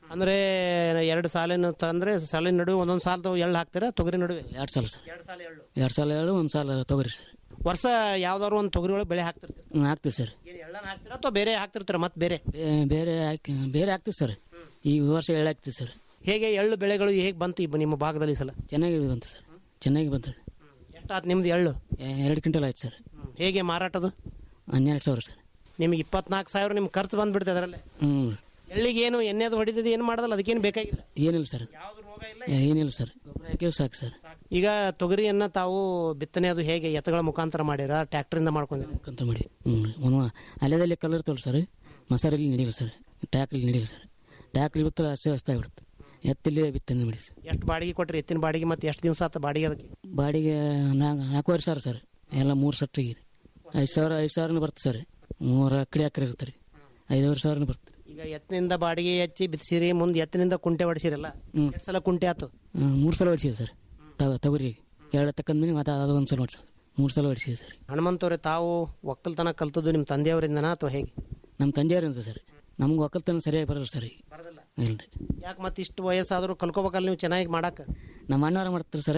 ಅಂದ್ರೆ ಎರಡು ಸಾಲಿನ ತಂದ್ರೆ ಸಾಲಿನ ನಡುವೆ ಒಂದೊಂದು ಸಾಲ ಎಳ್ಳು ಹಾಕ್ತೀರಾ ತೊಗರಿ ನಡುವೆ ಎರಡು ಸಾಲ ಸರ್ ಎರಡು ಸಾಲ ಎಳ್ಳು ಒಂದು ಸಾಲ ತೊಗರಿ ಸರ್ ವರ್ಷ ಯಾವ್ದಾದ್ರು ಒಂದು ತೊಗರಿ ಒಳಗೆ ಬೆಳೆ ಹಾಕ್ತಿರ್ತೀರಿ ಹ್ಞೂ ಹಾಕ್ತೀವಿ ಸರ್ ಎಳ್ಳನ್ನ ಹಾಕ್ತೀರಾ ಅಥವಾ ಬೇರೆ ಹಾಕ್ತಿರ್ತೀರ ಮತ್ತೆ ಬೇರೆ ಬೇ- ಬೇರೆ ಹಾಕಿ ಬೇರೆ ಹಾಕ್ತೀವಿ ಸರ್ ಈ ವರ್ಷ ಎಳ್ಳು ಹಾಕ್ತೀವಿ ಸರ್ ಹೇಗೆ ಎಳ್ಳು ಬೆಳೆಗಳು ಹೇಗೆ ಬಂತು ಈ ನಿಮ್ಮ ಭಾಗದಲ್ಲಿ ಈ ಸಲ ಚೆನ್ನಾಗಿ ಬಂತು ಸರ್ ಚೆನ್ನಾಗಿ ಬಂತು ಎಷ್ಟಾತ್ ನಿಮ್ದು ಎಳ್ಳು ಎ- ಎರಡು ಕ್ವಿಂಟಲ್ ಆಯ್ತು ಸರ್ ಹೇಗೆ ಮಾರಾಟದು ಹನ್ನೆರಡು ಸಾವಿರ ಸರ್ ನಿಮ್ಗೆ ಇಪ್ಪತ್ನಾಲ್ಕು ಸಾವಿರ ನಿಮ್ಗೆ ಖರ್ಚು ಬಂದ್ಬಿಡುತ್ತೆ ಅದರಲ್ಲೇ ಹ್ಞೂ ಎಳ್ಳಿಗೆ ಏನು ಎಣ್ಣೆದು ಹೊಡಿದಿದ್ದು ಏನು ಮಾಡೋದಲ್ಲ ಅದಕ್ಕೇನು ಬೇಕಾಗಿಲ್ಲ ಏನಿಲ್ಲ ಸರ್ ಏ- ಏನಿಲ್ಲ ಸರ್ ಗೊಬ್ಬರ ಹಾಕಿದ್ರೆ ಸಾಕು ಸರ್ ಈಗ ತೊಗರಿಯನ್ನ ತಾವು ಬಿತ್ತನೆ ಅದು ಹೇಗೆ ಎತ್ತುಗಳ ಮುಖಾಂತರ ಮಾಡಿರ ಟ್ರ್ಯಾಕ್ಟರಿಂದ ಮಾಡ್ಕೊಂಡಿರ ಅಂತ ಮಾಡಿ ಹ್ಞೂ ಒಂದು ಅಲೆದಲ್ಲಿ ಕಲರ್ ಇರ್ತವಲ್ಲ ಸರ್ ಮಸಾರಲ್ಲಿ ನಡಿಲ್ಲ ಸರ್ ಟ್ಯಾಕ್ಲಿ ನಡಿಲ್ಲ ಸರ್ ಟ್ಯಾಕ್ಲಿ ಬಿತ್ತರೆ ಅಷ್ಟೇ ಅಷ್ಟೇ ಆಗ್ಬಿಡುತ್ತೆ ಎತ್ತಲ್ಲಿ ಬಿತ್ತನೆ ಮಾಡಿ ಸರ್ ಎಷ್ಟು ಬಾಡಿಗೆ ಕೊಟ್ರಿ ಎತ್ತಿನ ಬಾಡಿಗೆ ಮತ್ತೆ ಎಷ್ಟು ದಿವಸ ಆತ ಬಾಡಿಗೆ ಅದಕ್ಕೆ ಬಾಡಿಗೆ ನಾಲ್ಕು ನಾಲ್ಕೂವರೆ ಸಾವಿರ ಸರ್ ಎಲ್ಲ ಮೂರು ಸಟ್ಟಿಗೆ ಐದು ಸಾವಿರ ಐದು ಸಾವಿರನೂ ಬರ್ತದೆ ಸರ್ ಮೂರು ಅಕ್ಕಡಿ ಅಕ್ಕರೆ ಇರ್ತಾರೆ ಐದೂವರೆ ಸಾವಿರನೂ ಬರ್ತದೆ ಈಗ ಎತ್ತಿನಿಂದ ಬಾಡಿಗೆ ಹಚ್ಚಿ ಬಿತ್ತಿಸಿರಿ ಮುಂದೆ ಎತ್ತಿನಿಂದ ಕುಂಟೆ ಹೊಡಿಸಿರಲ್ಲ ಹ್ಮ್. ಎಷ್ಟು ಸಲ ಕುಂಟೆ ಆತು ಮೂರು ಸಲ ಹೊಡ್ಸಿದೆ ಸರ್ ತಗ ತೊಗರಿ ಎರಡು ತಕ್ಕಂದ ಮೇಲೆ ಮತ್ತೆ ಅದು ಒಂದು ಸಲ ಹೊಡ್ಸೋದು ಮೂರು ಸಲ ಹೊಡ್ಸಿದೆ ಸರ್ ಹನುಮಂತವ್ರೆ ತಾವು ಒಕ್ಕಲ್ತನ ಕಲ್ತದ್ದು ನಿಮ್ಮ ತಂದೆಯವರಿಂದನಾ ಅಥವಾ ಹೇಗೆ ನಮ್ಮ ತಂದೆಯವ್ರಿಂದ ಸರ್ ನಮ್ಗೆ ಒಕ್ಕಲ್ತನ ಸರಿಯಾಗಿ ಬರಲ್ಲ ಸರ್ ಈಗ ಇಲ್ಲ ರೀ ಯಾಕೆ ಮತ್ತೆ ಇಷ್ಟು ವಯಸ್ಸಾದರೂ ಕಲ್ಕೋಬೇಕಲ್ಲ ನೀವು ಚೆನ್ನಾಗಿ ಮಾಡಕ್ಕೆ ನಮ್ಮ ಅಣ್ಣವ್ರ ಮಾಡ್ತಾರೆ ಸರ್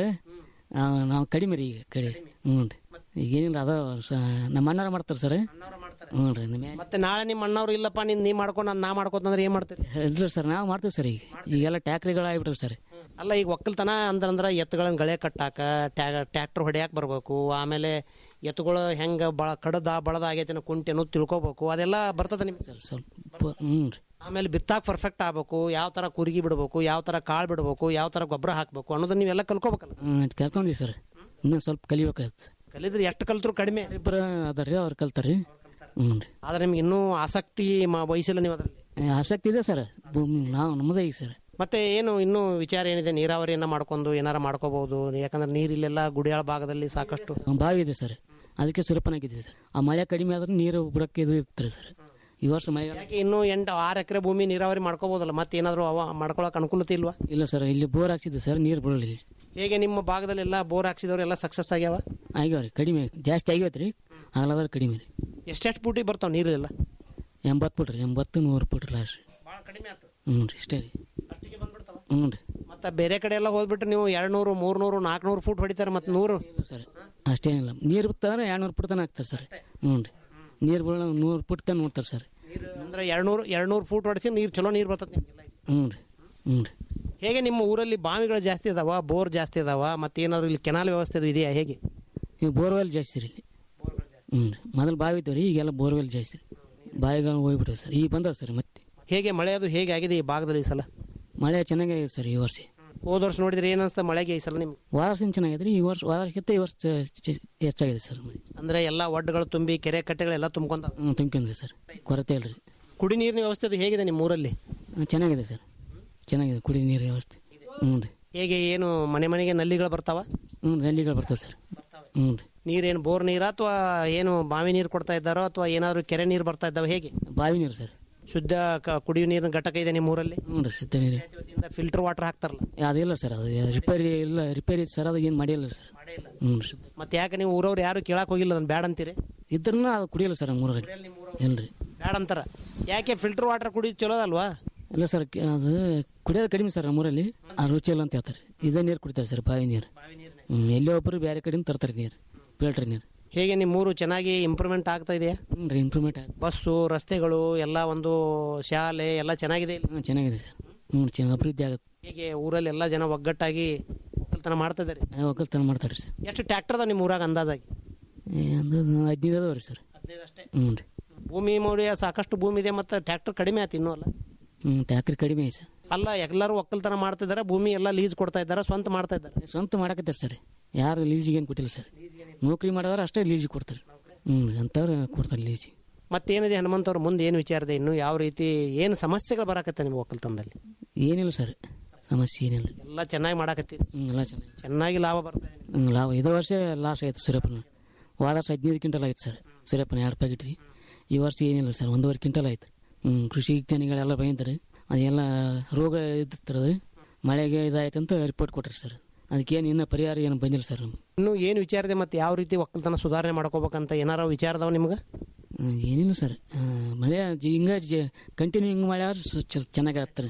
ನಾವು ಕಡಿಮೆ ರೀ ಈಗ ಕಡಿ ಹ್ಞೂ ರೀ ಈಗ ಏನಿಲ್ಲ ಅದ ಸ- ನಮ್ಮ ಅಣ್ಣವ್ರ ಮಾಡ್ತಾರೆ ಸರ್ ಹ್ಞೂ ರೀ ನಮ್ಮ ಮತ್ತೆ ನಾಳೆ ನಿಮ್ಮ ಅಣ್ಣವ್ರು ಇಲ್ಲಪ್ಪ ನೀನು ನೀ ಮಾಡ್ಕೊಂಡು ನಾನು ನಾ ಮಾಡ್ಕೋತಂದ್ರೆ ಏನು ಮಾಡ್ತೀರಿ ಇಲ್ಲ ಸರ್ ನಾವು ಮಾಡ್ತೀವಿ ಸರ್ ಈಗ ಈಗೆಲ್ಲ ಟ್ಯಾಕ್ರಿಗಳು ಆಗ್ಬಿಟ್ರೆ ಸರ್ ಅಲ್ಲ ಈಗ ಒಕ್ಕಲ್ತನ ಅಂದ್ರಂದ್ರೆ ಎತ್ತುಗಳನ್ನ ಗಳೆ ಕಟ್ಟಾಕ ಟ್ಯಾಕ್ಟರ್ ಹೊಡ್ಯಾಕ ಬರ್ಬೇಕು ಆಮೇಲೆ ಎತ್ತುಗಳು ಹೆಂಗೆ ಬಳ ಕಡದ ಬಳದ ಆಗೈತೆ ಅನ್ನೋ ಕುಂಟೆನು ತಿಳ್ಕೊಬೇಕು ಅದೆಲ್ಲ ಬರ್ತದೆ ನಿಮ್ಗೆ ಸ್ವಲ್ಪ ಹ್ಞೂ ರೀ ಆಮೇಲೆ ಬಿತ್ತಾಕ ಪರ್ಫೆಕ್ಟ್ ಆಗ್ಬೇಕು ಯಾವ ಥರ ಕುರುಗಿ ಬಿಡಬೇಕು ಯಾವ ಥರ ಕಾಳು ಬಿಡಬೇಕು ಯಾವ ಥರ ಗೊಬ್ಬರ ಹಾಕಬೇಕು ಅನ್ನೋದನ್ನ ನೀವೆಲ್ಲ ಕಲ್ಕೋಬೇಕಲ್ಲ ಹ್ಞೂ ಅದು ಕಲ್ಕೊಂಡಿವಿ ಸರ್ ಇನ್ನೂ ಸ್ವಲ್ಪ ಕಲಿಬೇಕಾಗತ್ತೆ ಕಲಿದ್ರೆ ಎಷ್ಟು ಕಲ್ತ್ರು ಕಡಿಮೆ ಇಬ್ಬರು ಅದಾರ ರೀ ಅವ್ರು ಕಲ್ತಾರೆ ಹ್ಞೂ ರೀ ಆದ್ರೆ ನಿಮ್ಗೆ ಇನ್ನೂ ಆಸಕ್ತಿ ಮ ವಹಿಸಿಲ್ಲ ನೀವು ಅದರಲ್ಲಿ ಏ, ಆಸಕ್ತಿ ಇದೆ ಸರ್ ಭೂಮಿ ನಾವು ನಮ್ಮದೇ ಈಗ ಸರ್ ಮತ್ತೆ ಏನು ಇನ್ನೂ ವಿಚಾರ ಏನಿದೆ ನೀರಾವರಿಯನ್ನ ಮಾಡ್ಕೊಂಡು ಏನಾರ ಮಾಡ್ಕೋಬಹುದು ಯಾಕಂದ್ರೆ ನೀರಿಲ್ಲೆಲ್ಲ ಗುಡಿಯಾಳ ಭಾಗದಲ್ಲಿ ಸಾಕಷ್ಟು ಬಾವಿ ಇದೆ ಸರ್ ಅದಕ್ಕೆ ಸುರಪನಾಗಿದೆ ಸರ್ ಆ ಮಳೆ ಕಡಿಮೆ ಆದ್ರೆ ನೀರು ಬಿಡಕ್ಕೆ ಇದು ಇರ್ತಾರೆ ಸರ್ ಈ ವರ್ಷ ಮಳೆ ಯಾಕೆ ಇನ್ನೂ ಎಂಟು ಆರು ಎಕರೆ ಭೂಮಿ ನೀರಾವರಿ ಮಾಡ್ಕೋಬಹುದಲ್ಲ ಮತ್ತೆ ಏನಾದ್ರು ಅವ ಮಾಡ್ಕೊಳಕ್ ಅನುಕೂಲತೆ ಇಲ್ವಾ ಇಲ್ಲ ಸರ್ ಇಲ್ಲಿ ಬೋರ್ ಹಾಕ್ಸಿದ್ದೆ ಸರ್ ನೀರು ಬೀಳಲ್ಲ ಇಲ್ಲಿ ಹೇಗೆ ನಿಮ್ಮ ಭಾಗದಲ್ಲಿ ಎಲ್ಲ ಬೋರ್ ಹಾಕ್ಸಿದವ್ರು ಎಲ್ಲ ಸಕ್ಸಸ್ ಆಗ್ಯಾವ ಆಗ್ಯಾವ ರೀ ಕಡಿಮೆ ಜಾಸ್ತಿ ಆಗ್ಯಾವತ್ತು ರೀ ಆಗ್ಲಾದ್ರೆ ಕಡಿಮೆ ರೀ ಎಷ್ಟೆಷ್ಟು ಫೂಟಿಗೆ ಬರ್ತಾವ ನೀರೆಲ್ಲ ಎಂಬತ್ತು ಫುಟ್ ರೀ ಎಂಬತ್ತು ನೂರು ಫುಟ್ ಲಾಸ್ಟ್ ಭಾಳ ಕಡಿಮೆ ಆಯ್ತು ಹ್ಞೂ ರೀ ಇಷ್ಟೇ ರೀ ಅಷ್ಟಿಗೆ ಬಂದ್ಬಿಡ್ತಾವ ಹ್ಞೂ ರೀ ಮತ್ತೆ ಬೇರೆ ಕಡೆ ಎಲ್ಲ ಹೋಗ್ಬಿಟ್ಟು ನೀವು ಎರಡು ನೂರು ಮೂರು ನೂರು ನಾಲ್ಕುನೂರು ಫೂಟ್ ಹೊಡಿತಾರೆ ಮತ್ತೆ ನೂರು ಸರ್ ಅಷ್ಟೇನಿಲ್ಲ ನೀರು ಬಿತ್ತಂದ್ರೆ ಎರಡ್ನೂರು ಫುಟ್ ತನಕ ಆಗ್ತದೆ ಸರ್ ಹ್ಞೂ ರೀ ನೀರು ಬೀಳ ನೂರು ಫುಟ್ ತನಕ ನೋಡ್ತಾರೆ ಸರ್ ಅಂದ್ರೆ ಎರಡ್ನೂರು ಎರಡ್ನೂರು ಫೂಟ್ ಹೊಡಿಸಿ ನೀರು ಚಲೋ ನೀರು ಬರ್ತದೆ ನಿಮ್ಗೆಲ್ಲ ಹ್ಞೂ ರೀ ಹ್ಞೂ ರೀ ಹೇಗೆ ನಿಮ್ಮ ಊರಲ್ಲಿ ಬಾವಿಗಳು ಜಾಸ್ತಿ ಇದಾವ ಬೋರ್ ಜಾಸ್ತಿ ಇದಾವ ಮತ್ತೆ ಏನಾದ್ರು ಇಲ್ಲಿ ಕೆನಾಲ್ ವ್ಯವಸ್ಥೆ ಅದು ಇದೆಯಾ ಹೇಗೆ ಈಗ ಬೋರ್ವೆಲ್ ಜಾಸ್ತಿ ರೀ ಇಲ್ಲಿ ಹ್ಞೂ ರೀ ಮೊದಲು ಬಾವಿ ಇದ್ದವು ರೀ ಈಗೆಲ್ಲ ಬೋರ್ವೆಲ್ ಜಾಸ್ತಿ ರೀ ಬಾವಿಗೆ ಹೋಗ್ಬಿಟ್ಟವೆ ಸರ್ ಈಗ ಬಂದವ ಸರ್ ಮತ್ತೆ ಹೇಗೆ ಮಳೆ ಅದು ಹೇಗೆ ಆಗಿದೆ ಈ ಭಾಗದಲ್ಲಿ ಈ ಸಲ ಮಳೆ ಚೆನ್ನಾಗಿದೆ ಸರ್ ಈ ವರ್ಷ ಹೋದ ವರ್ಷ ನೋಡಿದ್ರೆ ಏನ್ ಅನ್ಸ್ತಾ ಮಳೆಗೆ ಈ ಸಲ ನಿಮ್ಗೆ ವಾರ ಚೆನ್ನಾಗಿದೆ ರೀ ಈ ವರ್ಷ ವಾರ ವರ್ಷಕ್ಕಿಂತ ಈ ವರ್ಷ ಚ- ಚ- ಹೆಚ್ಚಾಗಿದೆ ಸರ್ ಮಳೆ ಅಂದ್ರೆ ಎಲ್ಲ ಒಡ್ಡುಗಳು ತುಂಬಿ ಕೆರೆ ಕಟ್ಟೆಗಳೆಲ್ಲ ತುಂಬ್ಕೊಂತ ಹ್ಞೂ ತುಂಬ್ಕೊಂಡಿದೆ ಸರ್ ಕೊರತೆ ಇಲ್ಲ ರೀ ಕುಡಿ ನೀರಿನ ವ್ಯವಸ್ಥೆ ಅದು ಹೇಗಿದೆ ನಿಮ್ಮ ಊರಲ್ಲಿ ಚೆನ್ನಾಗಿದೆ ಸರ್ ಚೆನ್ನಾಗಿದೆ ಕುಡಿ ನೀರು ವ್ಯವಸ್ಥೆ ಹ್ಞೂ ರೀ ಹೇಗೆ ಏನು ಮನೆ ಮನೆಗೆ ನಲ್ಲಿಗಳು ಬರ್ತಾವ ಹ್ಞೂ ನಲ್ಲಿಗಳು ಬರ್ತವೆ ಸರ್ ಹ್ಞೂ ರೀ ನೀರೇನು ಬೋರ್ ನೀರ ಅಥವಾ ಏನು ಬಾವಿ ನೀರು ಕೊಡ್ತಾ ಇದ್ದಾರೋ ಅಥವಾ ಏನಾದ್ರು ಕೆರೆ ನೀರು ಬರ್ತಾ ಇದ್ದಾವೆ ಹೇಗೆ ಬಾವಿ ನೀರು ಸರ್ ಶುದ್ಧ ಕ- ಕುಡಿಯುವ ನೀರಿನ ಘಟಕ ಇದೆ ನಿಮ್ಮ ಊರಲ್ಲಿ ಹ್ಞೂ ರೀ ಶುದ್ಧ ನೀರು ಫಿಲ್ಟರ್ ವಾಟರ್ ಹಾಕ್ತಾರಲ್ಲ ಅದಿಲ್ಲ ಸರ್ ಅದು ರಿಪೇರಿ ಇಲ್ಲ ರಿಪೇರಿ ಸರ್ ಅದು ಏನು ಮಾಡಿಲ್ಲ ಸರ್ ಹ್ಞೂ ರೀ ಶುದ್ಧ ಮತ್ತೆ ಯಾಕೆ ನೀವು ಊರವ್ರು ಯಾರು ಕೇಳಕ್ ಹೋಗಿಲ್ಲ ಅದನ್ನ ಬ್ಯಾಡ ಅಂತೀರಿ ಇದ್ರೂ ಅದು ಕುಡಿಯಲ್ಲ ಸರ್ ಮೂರಲ್ಲಿ ಇಲ್ಲ ರೀ ಬ್ಯಾಡ ಅಂತಾರ ಯಾಕೆ ಫಿಲ್ಟರ್ ವಾಟರ್ ಕುಡಿಯೋದು ಚಲೋ ಅಲ್ವಾ ಇಲ್ಲ ಸರ್ ಕ- ಅದು ಕುಡಿಯೋದು ಕಡಿಮೆ ಸರ್ ನಮ್ಮೂರಲ್ಲಿ ಆ ರುಚಿ ಇಲ್ಲ ಅಂತ ಹೇಳ್ತಾರೆ ಇದೇ ನೀರು ಕುಡಿತಾರೆ ಸರ್ ಬಾವಿ ನೀರು ಹ್ಞೂ ಎಲ್ಲೇ ಒಬ್ಬರು ಬೇರೆ ಕಡೆಯಿಂದ ತರ್ತಾರೆ ನೀರು ಫಿಲ್ಟರ್ ನೀರು ಹೇಗೆ ನಿಮ್ಮ ಊರು ಚೆನ್ನಾಗಿ ಇಂಪ್ರೂವ್ಮೆಂಟ್ ಆಗ್ತಾ ಇದೆಯಾ ಹ್ಞೂ ರೀ ಇಂಪ್ರೂವ್ಮೆಂಟ್ ಆಗಿದೆ ಬಸ್ಸು ರಸ್ತೆಗಳು ಎಲ್ಲ ಒಂದು ಶಾಲೆ ಎಲ್ಲ ಚೆನ್ನಾಗಿದೆ ಇಲ್ಲಿ. ಹ್ಞೂ ಚೆನ್ನಾಗಿದೆ ಸರ್ ಹ್ಞೂ ಚೆನ್ನಾಗಿ ಅಭಿವೃದ್ಧಿ ಆಗುತ್ತೆ ಹೇಗೆ ಊರಲ್ಲಿ ಎಲ್ಲ ಜನ ಒಗ್ಗಟ್ಟಾಗಿ ಒಕ್ಕಲ್ತನ ಮಾಡ್ತಾ ಇದ್ದಾರೆ ಆ, ಒಕ್ಕಲ್ತನ ಮಾಡ್ತಾರೆ ಸರ್ ಎಷ್ಟು ಟ್ರ್ಯಾಕ್ಟರ್ ಅದ ನಿಮ್ಮ ಊರಾಗ ಅಂದಾಜಾಗಿ ಏ, ಒಂದು ಹದಿನೈದು ಅದಾವ ರೀ ಸರ್ ಹ್ಞೂ ರೀ ಭೂಮಿ ಮೌಲ್ಯ ಸಾಕಷ್ಟು ಭೂಮಿ ಇದೆ ಮತ್ತು ಟ್ರ್ಯಾಕ್ಟರ್ ಕಡಿಮೆ ಆಯ್ತು ಇನ್ನೂ ಅಲ್ಲ ಹ್ಞೂ ಟ್ಯಾಕ್ರಿ ಕಡಿಮೆ ಐತೆ ಸರ್ ಅಲ್ಲ ಎಲ್ಲರೂ ಒಕ್ಕಲ್ತನ ಮಾಡ್ತಿದ್ದಾರೆ ಭೂಮಿ ಎಲ್ಲ ಲೀಸ್ ಕೊಡ್ತಾ ಇದ್ದಾರೆ ಸ್ವಂತ ಮಾಡ್ತಾ ಇದ್ದಾರೆ ಸ್ವಂತ ಮಾಡಕತ್ತಾರೆ ಸರ್ ಯಾರು ಲೀಜಿಗೆ ಏನು ಕೊಟ್ಟಿಲ್ಲ ಸರ್ ನೌಕರಿ ಮಾಡಿದವ್ರು ಅಷ್ಟೇ ಲೀಜಿಗೆ ಕೊಡ್ತಾರೆ ಹ್ಞೂ ಅಂಥವ್ರು ಕೊಡ್ತಾರೆ ಲೀಜಿಗೆ ಮತ್ತೇನಿದೆ ಹನುಮಂತವ್ರ ಮುಂದೆ ಏನು ವಿಚಾರ ಇದೆ ಇನ್ನು ಯಾವ ರೀತಿ ಏನು ಸಮಸ್ಯೆಗಳು ಬರಾಕತ್ತೆ ನಿಮ್ಮ ಒಕ್ಕಲ್ತನದಲ್ಲಿ ಏನಿಲ್ಲ ಸರ್ ಸಮಸ್ಯೆ ಏನಿಲ್ಲ ಎಲ್ಲ ಚೆನ್ನಾಗಿ ಮಾಡಾಕತ್ತೀರಿ ಹ್ಞೂ ಎಲ್ಲ ಚೆನ್ನಾಗಿ ಚೆನ್ನಾಗಿ ಲಾಭ ಬರ್ತಾ ಇದೆ ಹ್ಞೂ ಲಾಭ ಇದೇ ವರ್ಷ ಲಾಸ್ ಆಯ್ತು ಸೂರ್ಯಪ್ಪನ ಹೋದ ವರ್ಷ ಹದಿನೈದು ಕ್ವಿಂಟಲ್ ಆಯ್ತು ಸರ್ ಸೂರ್ಯಪ್ಪನ ಎರಡು ಪ್ಯಾಕೆಟ್ ರೀ ಈ ವರ್ಷ ಏನಿಲ್ಲ ಸರ್ ಒಂದೂವರೆ ಕ್ವಿಂಟಲ್ ಆಯ್ತು ಹ್ಞೂ ಕೃಷಿ ವಿಜ್ಞಾನಿಗಳೆಲ್ಲ ಬೈತಾರೆ ಅದೆಲ್ಲ ರೋಗ ಇದ್ದಿರ್ತದೆ ಮಳೆಗೆ ಇದಾಯ್ತು ಅಂತ ರಿಪೋರ್ಟ್ ಕೊಟ್ರಿ ಸರ್ ಅದಕ್ಕೇನು ಇನ್ನೂ ಪರಿಹಾರ ಏನು ಬಂದಿಲ್ಲ ಸರ್ ನಮ್ಗೆ ಇನ್ನು ಏನು ವಿಚಾರ ಇದೆ ಮತ್ತೆ ಯಾವ ರೀತಿ ಒಕ್ಕಲ್ತನ ಸುಧಾರಣೆ ಮಾಡ್ಕೋಬೇಕಂತ ಏನಾರ ವಿಚಾರದವ ನಿಮ್ಗೆ ಹ್ಮ್, ಏನಿಲ್ಲ ಸರ್ ಆ, ಮಳೆ ಜಿ- ಹಿಂಗ ಕಂಟಿನ್ಯೂ ಹಿಂಗೆ ಮಳೆ ಆದ್ರೆ ಸ- ಚ- ಚೆನ್ನಾಗಿ ಆಗ್ತಾರೆ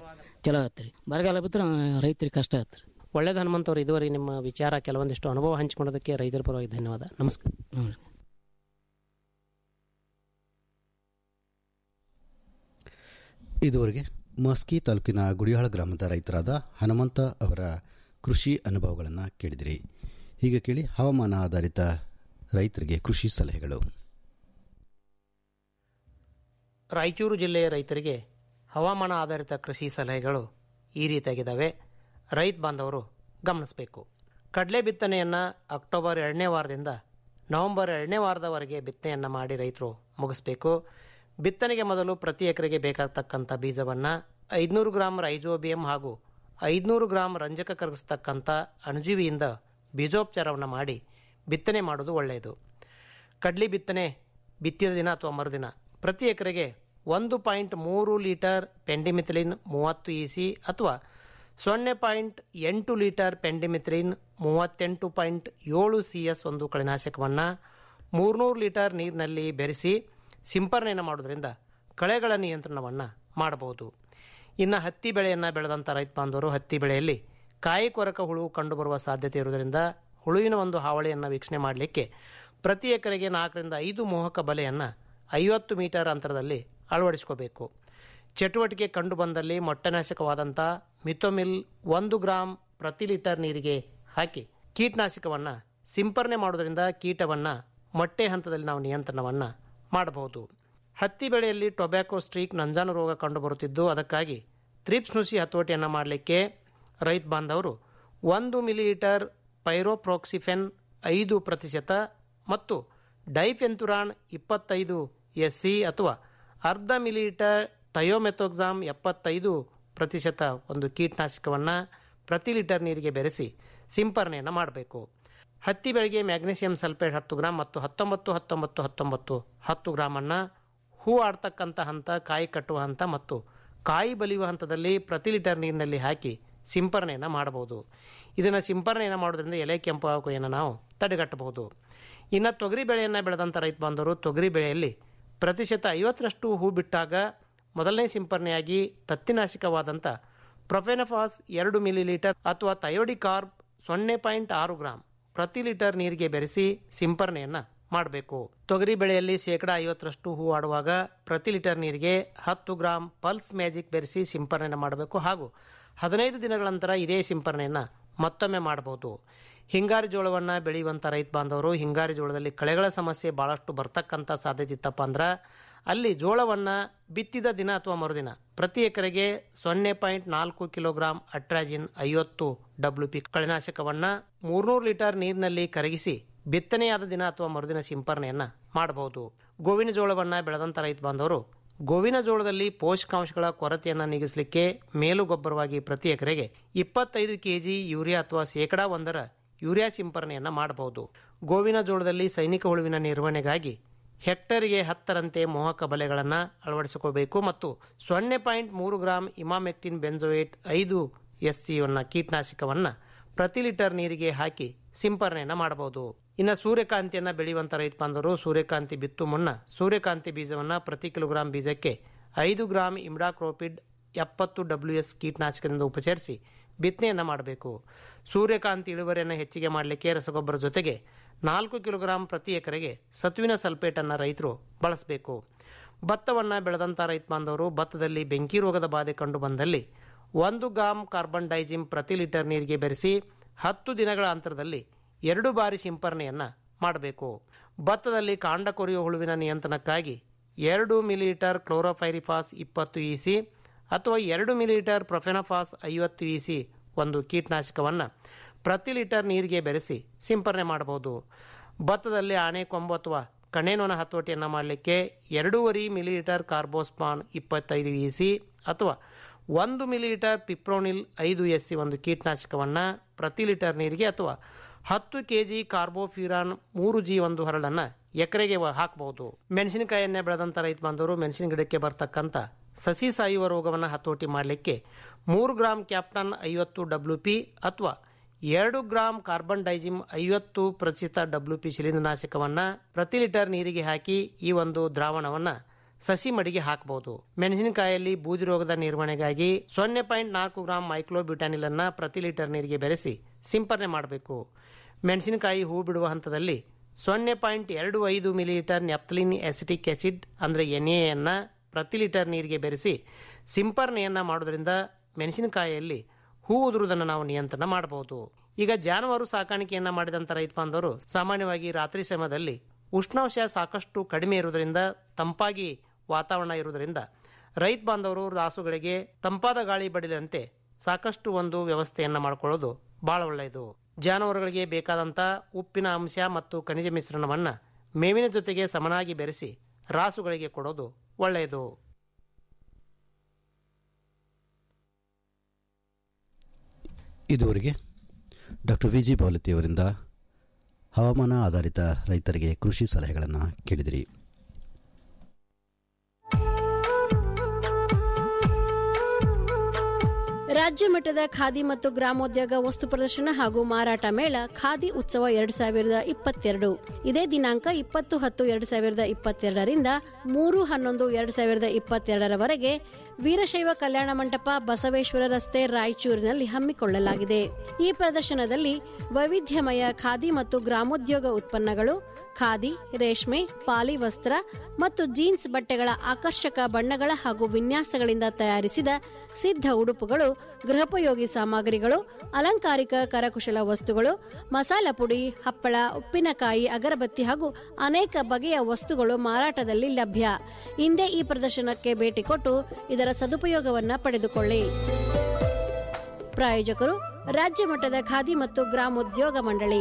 ಚಲೋ ಆಗತ್ತೆ ರೀ ಬರಗಾಲ ಬಿದ್ರೆ ರೈತರಿಗೆ ಕಷ್ಟ ಆಗತ್ತೆ ರೀ ಒಳ್ಳೇದು ಹನುಮಂತವ್ರು ಇದುವರೆಗೆ ನಿಮ್ಮ ವಿಚಾರ ಕೆಲವೊಂದಿಷ್ಟು ಅನುಭವ ಹಂಚಿಕೊಳ್ಳೋದಕ್ಕೆ ರೈತರ ಪರವಾಗಿ ಧನ್ಯವಾದ ನಮಸ್ಕಾರ ನಮಸ್ಕಾರ ಇದುವರೆಗೆ ಮಸ್ಕಿ ತಾಲೂಕಿನ ಗುಡಿಯಾಳ ಗ್ರಾಮದ ರೈತರಾದ ಹನುಮಂತ ಅವರ ಕೃಷಿ ಅನುಭವಗಳನ್ನು ಕೇಳಿದಿರಿ ಈಗ ಕೇಳಿ ಹವಾಮಾನ ಆಧಾರಿತ ರೈತರಿಗೆ ಕೃಷಿ ಸಲಹೆಗಳು ರಾಯಚೂರು ಜಿಲ್ಲೆಯ ರೈತರಿಗೆ ಹವಾಮಾನ ಆಧಾರಿತ ಕೃಷಿ ಸಲಹೆಗಳು ಈ ರೀತಿಯಾಗಿದ್ದಾವೆ ರೈತ ಬಾಂಧವರು ಗಮನಿಸಬೇಕು ಕಡಲೆ ಬಿತ್ತನೆಯನ್ನು ಅಕ್ಟೋಬರ್ ಎರಡನೇ ವಾರದಿಂದ ನವೆಂಬರ್ ಎರಡನೇ ವಾರದವರೆಗೆ ಬಿತ್ತನೆಯನ್ನು ಮಾಡಿ ರೈತರು ಮುಗಿಸ್ಬೇಕು ಬಿತ್ತನೆಗೆ ಮೊದಲು ಪ್ರತಿ ಎಕರೆಗೆ ಬೇಕಾಗತಕ್ಕಂಥ ಬೀಜವನ್ನು ಐದುನೂರು ಗ್ರಾಂ ರೈಜೋಬಿಯಂ ಹಾಗೂ ಐದುನೂರು ಗ್ರಾಂ ರಂಜಕ ಕರಗಿಸ್ತಕ್ಕಂಥ ಅಣುಜೀವಿಯಿಂದ ಬೀಜೋಪಚಾರವನ್ನು ಮಾಡಿ ಬಿತ್ತನೆ ಮಾಡೋದು ಒಳ್ಳೆಯದು ಕಡ್ಲಿ ಬಿತ್ತನೆ ಬಿತ್ತಿದ ದಿನ ಅಥವಾ ಮರುದಿನ ಪ್ರತಿ ಎಕರೆಗೆ ಒಂದು ಪಾಯಿಂಟ್ ಮೂರು ಲೀಟರ್ ಪೆಂಡಿಮಿಥಿಲಿನ್ ಮೂವತ್ತು ಇ ಸಿ ಅಥವಾ ಸೊನ್ನೆ ಪಾಯಿಂಟ್ ಎಂಟು ಲೀಟರ್ ಪೆಂಡಿಮಿಥ್ರಿನ್ ಮೂವತ್ತೆಂಟು ಪಾಯಿಂಟ್ ಏಳು ಸಿ ಎಸ್ ಒಂದು ಕಳೆನಾಶಕವನ್ನು ಮೂರ್ನೂರು ಲೀಟರ್ ನೀರಿನಲ್ಲಿ ಬೆರೆಸಿ ಸಿಂಪರಣೆಯನ್ನು ಮಾಡೋದ್ರಿಂದ ಕಳೆಗಳ ನಿಯಂತ್ರಣವನ್ನು ಮಾಡಬಹುದು ಇನ್ನು ಹತ್ತಿ ಬೆಳೆಯನ್ನು ಬೆಳೆದಂಥ ರೈತ ಬಾಂಧವರು ಹತ್ತಿ ಬೆಳೆಯಲ್ಲಿ ಕಾಯಿ ಕೊರಕ ಹುಳು ಕಂಡುಬರುವ ಸಾಧ್ಯತೆ ಇರುವುದರಿಂದ ಹುಳುವಿನ ಒಂದು ಹಾವಳಿಯನ್ನು ವೀಕ್ಷಣೆ ಮಾಡಲಿಕ್ಕೆ ಪ್ರತಿ ಎಕರೆಗೆ ನಾಲ್ಕರಿಂದ ಐದು ಮೋಹಕ ಬಲೆಯನ್ನು ಐವತ್ತು ಮೀಟರ್ ಅಂತರದಲ್ಲಿ ಅಳವಡಿಸ್ಕೋಬೇಕು ಚಟುವಟಿಕೆ ಕಂಡು ಬಂದಲ್ಲಿ ಮೊಟ್ಟೆನಾಶಕವಾದಂಥ ಮಿಥೋಮಿಲ್ ಒಂದು ಗ್ರಾಂ ಪ್ರತಿ ಲೀಟರ್ ನೀರಿಗೆ ಹಾಕಿ ಕೀಟನಾಶಕವನ್ನು ಸಿಂಪರಣೆ ಮಾಡೋದ್ರಿಂದ ಕೀಟವನ್ನು ಮೊಟ್ಟೆ ಹಂತದಲ್ಲಿ ನಾವು ನಿಯಂತ್ರಣವನ್ನು ಮಾಡಬಹುದು ಹತ್ತಿ ಬೆಳೆಯಲ್ಲಿ ಟೊಬ್ಯಾಕೋ ಸ್ಟ್ರೀಕ್ ನಂಜಾನು ರೋಗ ಕಂಡುಬರುತ್ತಿದ್ದು ಅದಕ್ಕಾಗಿ ತ್ರಿಪ್ಸ್ ನುಸಿ ಹತೋಟಿಯನ್ನು ಮಾಡಲಿಕ್ಕೆ ರೈತ ಬಾಂಧವರು ಒಂದು ಮಿಲಿಲೀಟರ್ ಪೈರೋಪ್ರೋಕ್ಸಿಫೆನ್ ಐದು ಪ್ರತಿಶತ ಮತ್ತು ಡೈಫೆಂತುರಾನ್ ಇಪ್ಪತ್ತೈದು ಎಸ್ ಸಿ ಅಥವಾ ಅರ್ಧ ಮಿಲಿಲೀಟರ್ ಥಯೋಮೆಥೋಕ್ಸಾಮ್ ಎಪ್ಪತ್ತೈದು ಪ್ರತಿಶತ ಒಂದು ಕೀಟನಾಶಕವನ್ನು ಪ್ರತಿ ಲೀಟರ್ ನೀರಿಗೆ ಬೆರೆಸಿ ಸಿಂಪರಣೆಯನ್ನು ಮಾಡಬೇಕು ಹತ್ತಿ ಬೆಳೆಗೆ ಮ್ಯಾಗ್ನೀಷಿಯಂ ಸಲ್ಫೇಟ್ ಹತ್ತು ಗ್ರಾಂ ಮತ್ತು ಹತ್ತೊಂಬತ್ತು ಹತ್ತೊಂಬತ್ತು ಹತ್ತೊಂಬತ್ತು ಹತ್ತು ಗ್ರಾಮನ್ನು ಹೂ ಆಡ್ತಕ್ಕಂಥ ಹಂತ ಕಾಯಿ ಕಟ್ಟುವ ಹಂತ ಮತ್ತು ಕಾಯಿ ಬಲಿಯುವ ಹಂತದಲ್ಲಿ ಪ್ರತಿ ಲೀಟರ್ ನೀರಿನಲ್ಲಿ ಹಾಕಿ ಸಿಂಪರಣೆಯನ್ನು ಮಾಡಬಹುದು ಇದನ್ನು ಸಿಂಪರಣೆಯನ್ನು ಮಾಡೋದ್ರಿಂದ ಎಲೆ ಕೆಂಪು ಆಗುವಿಕೆಯನ್ನು ನಾವು ತಡೆಗಟ್ಟಬಹುದು ಇನ್ನು ತೊಗರಿ ಬೆಳೆಯನ್ನು ಬೆಳೆದಂಥ ರೈತ ಬಾಂಧವರು ತೊಗರಿ ಬೆಳೆಯಲ್ಲಿ ಪ್ರತಿಶತ ಐವತ್ತರಷ್ಟು ಹೂ ಬಿಟ್ಟಾಗ ಮೊದಲನೇ ಸಿಂಪರಣೆಯಾಗಿ ತತ್ತಿನಾಶಕವಾದಂಥ ಪ್ರೊಫೆನಫಾಸ್ ಎರಡು ಮಿಲಿಲೀಟರ್ ಅಥವಾ ಥಯೋಡಿಕಾರ್ಬ್ ಸೊನ್ನೆ ಪಾಯಿಂಟ್ ಆರು ಗ್ರಾಂ ಪ್ರತಿ ಲೀಟರ್ ನೀರಿಗೆ ಬೆರೆಸಿ ಸಿಂಪರಣೆಯನ್ನು ಮಾಡಬೇಕು ತೊಗರಿ ಬೆಳೆಯಲ್ಲಿ ಶೇಕಡ ಐವತ್ತರಷ್ಟು ಹೂ ಆಡುವಾಗ ಪ್ರತಿ ಲೀಟರ್ ನೀರಿಗೆ ಹತ್ತು ಗ್ರಾಂ ಪಲ್ಸ್ ಮ್ಯಾಜಿಕ್ ಬೆರೆಸಿ ಸಿಂಪರಣೆಯನ್ನು ಮಾಡಬೇಕು ಹಾಗೂ ಹದಿನೈದು ದಿನಗಳ ನಂತರ ಇದೇ ಸಿಂಪರಣೆಯನ್ನು ಮತ್ತೊಮ್ಮೆ ಮಾಡಬಹುದು ಹಿಂಗಾರಿ ಜೋಳವನ್ನು ಬೆಳೆಯುವಂಥ ರೈತ ಬಾಂಧವರು ಹಿಂಗಾರಿ ಜೋಳದಲ್ಲಿ ಕಳೆಗಳ ಸಮಸ್ಯೆ ಭಾಳಷ್ಟು ಬರ್ತಕ್ಕಂಥ ಸಾಧ್ಯತೆ ಇತ್ತಪ್ಪ ಅಂದ್ರೆ ಅಲ್ಲಿ ಜೋಳವನ್ನು ಬಿತ್ತಿದ ದಿನ ಅಥವಾ ಮರುದಿನ ಪ್ರತಿ ಎಕರೆಗೆ ಸೊನ್ನೆ ಪಾಯಿಂಟ್ ನಾಲ್ಕು ಕಿಲೋಗ್ರಾಂ ಅಟ್ರಾಜಿನ್ ಐವತ್ತು ಡಬ್ಲ್ಯೂ ಪಿ ಕಳೆನಾಶಕವನ್ನು ಮೂರ್ನೂರು ಲೀಟರ್ ನೀರಿನಲ್ಲಿ ಕರಗಿಸಿ ಬಿತ್ತನೆಯಾದ ದಿನ ಅಥವಾ ಮರುದಿನ ಸಿಂಪರಣೆಯನ್ನು ಮಾಡಬಹುದು ಗೋವಿನ ಜೋಳವನ್ನು ಬೆಳೆದಂಥ ರೈತ ಬಾಂಧವರು ಗೋವಿನ ಜೋಳದಲ್ಲಿ ಪೋಷಕಾಂಶಗಳ ಕೊರತೆಯನ್ನು ನೀಗಿಸಲಿಕ್ಕೆ ಮೇಲು ಗೊಬ್ಬರವಾಗಿ ಪ್ರತಿ ಎಕರೆಗೆ ಇಪ್ಪತ್ತೈದು ಕೆಜಿ ಯೂರಿಯಾ ಅಥವಾ ಶೇಕಡಾ ಒಂದರ ಯೂರಿಯಾ ಸಿಂಪರಣೆಯನ್ನು ಮಾಡಬಹುದು ಗೋವಿನ ಜೋಳದಲ್ಲಿ ಸೈನಿಕ ಹುಳುವಿನ ನಿರ್ವಹಣೆಗಾಗಿ ಹೆಕ್ಟರ್ಗೆ ಹತ್ತರಂತೆ ಮೋಹಕ ಬಲೆಗಳನ್ನು ಅಳವಡಿಸಿಕೋಬೇಕು ಮತ್ತು ಸೊನ್ನೆ ಪಾಯಿಂಟ್ ಮೂರು ಗ್ರಾಂ ಇಮಾಮೆಕ್ಟಿನ್ ಬೆಂಜೋಯೇಟ್ ಐದು ಎಸ್ ಸಿಯನ್ನು ಕೀಟನಾಶಕವನ್ನು ಪ್ರತಿ ಲೀಟರ್ ನೀರಿಗೆ ಹಾಕಿ ಸಿಂಪರಣೆಯನ್ನು ಮಾಡಬಹುದು ಇನ್ನು ಸೂರ್ಯಕಾಂತಿಯನ್ನು ಬೆಳೆಯುವಂಥ ರೈತ ಬಾಂಧವರು ಸೂರ್ಯಕಾಂತಿ ಬಿತ್ತು ಮುನ್ನ ಸೂರ್ಯಕಾಂತಿ ಬೀಜವನ್ನು ಪ್ರತಿ ಕಿಲೋಗ್ರಾಂ ಬೀಜಕ್ಕೆ ಐದು ಗ್ರಾಂ ಇಮ್ಡಾಕ್ರೋಪಿಡ್ ಎಪ್ಪತ್ತು ಡಬ್ಲ್ಯೂ ಎಸ್ ಕೀಟನಾಶಕದಿಂದ ಉಪಚರಿಸಿ ಬಿತ್ತನೆಯನ್ನು ಮಾಡಬೇಕು ಸೂರ್ಯಕಾಂತಿ ಇಳುವರಿಯನ್ನು ಹೆಚ್ಚಿಗೆ ಮಾಡಲಿಕ್ಕೆ ರಸಗೊಬ್ಬರ ಜೊತೆಗೆ ನಾಲ್ಕು ಕಿಲೋಗ್ರಾಂ ಪ್ರತಿ ಎಕರೆಗೆ ಸತ್ವಿನ ಸಲ್ಫೇಟನ್ನು ರೈತರು ಬಳಸಬೇಕು ಭತ್ತವನ್ನು ಬೆಳೆದಂಥ ರೈತ ಬಾಂಧವರು ಭತ್ತದಲ್ಲಿ ಬೆಂಕಿ ರೋಗದ ಬಾಧೆ ಕಂಡು ಬಂದಲ್ಲಿ ಒಂದು ಗ್ರಾಂ ಕಾರ್ಬನ್ ಡೈಜಿಮ್ ಪ್ರತಿ ಲೀಟರ್ ನೀರಿಗೆ ಬೆರೆಸಿ ಹತ್ತು ದಿನಗಳ ಅಂತರದಲ್ಲಿ ಎರಡು ಬಾರಿ ಸಿಂಪರಣೆಯನ್ನು ಮಾಡಬೇಕು ಭತ್ತದಲ್ಲಿ ಕಾಂಡ ಕೊರೆಯುವ ಹುಳುವಿನ ನಿಯಂತ್ರಣಕ್ಕಾಗಿ ಎರಡು ಮಿಲಿಲೀಟರ್ ಕ್ಲೋರೋಫೈರಿಫಾಸ್ ಇಪ್ಪತ್ತು ಇ ಸಿ ಅಥವಾ ಎರಡು ಮಿಲಿಲೀಟರ್ ಪ್ರೊಫೆನಫಾಸ್ ಐವತ್ತು ಇ ಸಿ ಒಂದು ಕೀಟನಾಶಕವನ್ನು ಪ್ರತಿ ಲೀಟರ್ ನೀರಿಗೆ ಬೆರೆಸಿ ಸಿಂಪರಣೆ ಮಾಡಬಹುದು ಭತ್ತದಲ್ಲಿ ಆನೆ ಕೊಂಬು ಅಥವಾ ಕಣೇನೊನ ಹತೋಟಿಯನ್ನು ಮಾಡಲಿಕ್ಕೆ ಎರಡೂವರೆ ಮಿಲಿಲೀಟರ್ ಕಾರ್ಬೋಸ್ಪಾನ್ ಇಪ್ಪತ್ತೈದು ಇ ಸಿ ಅಥವಾ ಒಂದು ಮಿಲಿಲೀಟರ್ ಪಿಪ್ರೋನಿಲ್ ಐದು ಎಸ್ ಸಿ ಒಂದು ಕೀಟನಾಶಕವನ್ನು ಪ್ರತಿ ಲೀಟರ್ ನೀರಿಗೆ ಅಥವಾ ಹತ್ತು ಕೆ ಜಿ ಕಾರ್ಬೋಫ್ಯೂರಾನ್ ಮೂರು ಜಿ ಒಂದು ಹರಳನ್ನು ಎಕರೆಗೆ ಹಾಕಬಹುದು ಮೆಣಸಿನಕಾಯಿಯನ್ನೇ ಬೆಳೆದಂಥ ರೈತ ಬಾಂಧವರು ಮೆಣಸಿನ ಗಿಡಕ್ಕೆ ಬರ್ತಕ್ಕಂಥ ಸಸಿ ಸಾಯುವ ರೋಗವನ್ನು ಹತೋಟಿ ಮಾಡಲಿಕ್ಕೆ ಮೂರು ಗ್ರಾಂ ಕ್ಯಾಪ್ಟನ್ ಐವತ್ತು ಡಬ್ಲ್ಯೂ ಪಿ ಅಥವಾ ಎರಡು ಗ್ರಾಂ ಕಾರ್ಬನ್ ಡೈಜಿಮ್ ಐವತ್ತು ಪ್ರತಿಶತ ಡಬ್ಲ್ಯೂ ಪಿ ಶಿಲೀಂಧ್ರನಾಶಕವನ್ನು ಪ್ರತಿ ಲೀಟರ್ ನೀರಿಗೆ ಹಾಕಿ ಈ ಒಂದು ದ್ರಾವಣವನ್ನು ಸಸಿ ಮಡಿಗೆ ಹಾಕಬಹುದು ಮೆಣಸಿನಕಾಯಲ್ಲಿ ಬೂದಿ ರೋಗದ ನಿರ್ವಹಣೆಗಾಗಿ ಸೊನ್ನೆ ಪಾಯಿಂಟ್ ನಾಲ್ಕು ಗ್ರಾಂ ಮೈಕ್ಲೋಬ್ಯೂಟಾನಿಲ್ ಅನ್ನ ಪ್ರತಿ ಲೀಟರ್ ನೀರಿಗೆ ಬೆರೆಸಿ ಸಿಂಪರಣೆ ಮಾಡಬೇಕು ಮೆಣಸಿನಕಾಯಿ ಹೂ ಬಿಡುವ ಹಂತದಲ್ಲಿ ಸೊನ್ನೆ ಪಾಯಿಂಟ್ ಎರಡು ಐದು ಮಿಲಿಲೀಟರ್ ನೆಪ್ತಲಿನ್ ಎಸಿಟಿಕ್ ಆಸಿಡ್ ಅಂದರೆ ಎನ್ ಎನ್ನ ಪ್ರತಿ ಲೀಟರ್ ನೀರಿಗೆ ಬೆರೆಸಿ ಸಿಂಪರಣೆಯನ್ನ ಮಾಡೋದ್ರಿಂದ ಮೆಣಸಿನಕಾಯಿಯಲ್ಲಿ ಹೂ ಉದುರುವುದನ್ನು ನಾವು ನಿಯಂತ್ರಣ ಮಾಡಬಹುದು ಈಗ ಜಾನುವಾರು ಸಾಕಾಣಿಕೆಯನ್ನ ಮಾಡಿದಂಥ ರೈತ ಬಾಂಧವರು ಸಾಮಾನ್ಯವಾಗಿ ರಾತ್ರಿ ಸಮಯದಲ್ಲಿ ಉಷ್ಣಾಂಶ ಸಾಕಷ್ಟು ಕಡಿಮೆ ಇರುವುದರಿಂದ ತಂಪಾಗಿ ವಾತಾವರಣ ಇರುವುದರಿಂದ ರೈತ ಬಾಂಧವರು ರಾಸುಗಳಿಗೆ ತಂಪಾದ ಗಾಳಿ ಬಡಿದಂತೆ ಸಾಕಷ್ಟು ಒಂದು ವ್ಯವಸ್ಥೆಯನ್ನ ಮಾಡಿಕೊಳ್ಳೋದು ಬಹಳ ಒಳ್ಳೆಯದು ಜಾನುವಾರುಗಳಿಗೆ ಬೇಕಾದಂಥ ಉಪ್ಪಿನ ಅಂಶ ಮತ್ತು ಖನಿಜ ಮಿಶ್ರಣವನ್ನ ಮೇವಿನ ಜೊತೆಗೆ ಸಮನಾಗಿ ಬೆರೆಸಿ ರಾಸುಗಳಿಗೆ ಕೊಡೋದು ಒಳ್ಳೆಯದು ಇದುವರೆಗೆ ಡಾಕ್ಟರ್ ವಿ ಜಿ ಬಾಲತಿ ಅವರಿಂದ ಹವಾಮಾನ ಆಧಾರಿತ ರೈತರಿಗೆ ಕೃಷಿ ಸಲಹೆಗಳನ್ನು ಕೇಳಿದಿರಿ ರಾಜ್ಯ ಮಟ್ಟದ ಖಾದಿ ಮತ್ತು ಗ್ರಾಮೋದ್ಯೋಗ ವಸ್ತು ಪ್ರದರ್ಶನ ಹಾಗೂ ಮಾರಾಟ ಮೇಳ ಖಾದಿ ಉತ್ಸವ ಎರಡ್ ಸಾವಿರದ ಇಪ್ಪತ್ತೆರಡು ಇದೇ ದಿನಾಂಕ ಇಪ್ಪತ್ತು ಹತ್ತು ಎರಡ್ ಸಾವಿರದ ಇಪ್ಪತ್ತೆರಡರಿಂದ ಮೂರು ಹನ್ನೊಂದು ಎರಡ್ ಸಾವಿರದ ಇಪ್ಪತ್ತೆರಡರವರೆಗೆ ವೀರಶೈವ ಕಲ್ಯಾಣ ಮಂಟಪ ಬಸವೇಶ್ವರ ರಸ್ತೆ ರಾಯಚೂರಿನಲ್ಲಿ ಹಮ್ಮಿಕೊಳ್ಳಲಾಗಿದೆ ಈ ಪ್ರದರ್ಶನದಲ್ಲಿ ವೈವಿಧ್ಯಮಯ ಖಾದಿ ಮತ್ತು ಗ್ರಾಮೋದ್ಯೋಗ ಉತ್ಪನ್ನಗಳು ಖಾದಿ ರೇಷ್ಮೆ ಪಾಲಿ ವಸ್ತ್ರ ಮತ್ತು ಜೀನ್ಸ್ ಬಟ್ಟೆಗಳ ಆಕರ್ಷಕ ಬಣ್ಣಗಳ ಹಾಗೂ ವಿನ್ಯಾಸಗಳಿಂದ ತಯಾರಿಸಿದ ಸಿದ್ಧ ಉಡುಪುಗಳು ಗೃಹೋಪಯೋಗಿ ಸಾಮಗ್ರಿಗಳು ಅಲಂಕಾರಿಕ ಕರಕುಶಲ ವಸ್ತುಗಳು ಮಸಾಲ ಪುಡಿ ಹಪ್ಪಳ ಉಪ್ಪಿನಕಾಯಿ ಅಗರಬತ್ತಿ ಹಾಗೂ ಅನೇಕ ಬಗೆಯ ವಸ್ತುಗಳು ಮಾರಾಟದಲ್ಲಿ ಲಭ್ಯ ಹಿಂದೆ ಈ ಪ್ರದರ್ಶನಕ್ಕೆ ಭೇಟಿ ಕೊಟ್ಟು ಇದರ ಸದುಪಯೋಗವನ್ನ ಪಡೆದುಕೊಳ್ಳಿ ಪ್ರಾಯೋಜಕರು ರಾಜ್ಯ ಮಟ್ಟದ ಖಾದಿ ಮತ್ತು ಗ್ರಾಮೋದ್ಯೋಗ ಮಂಡಳಿ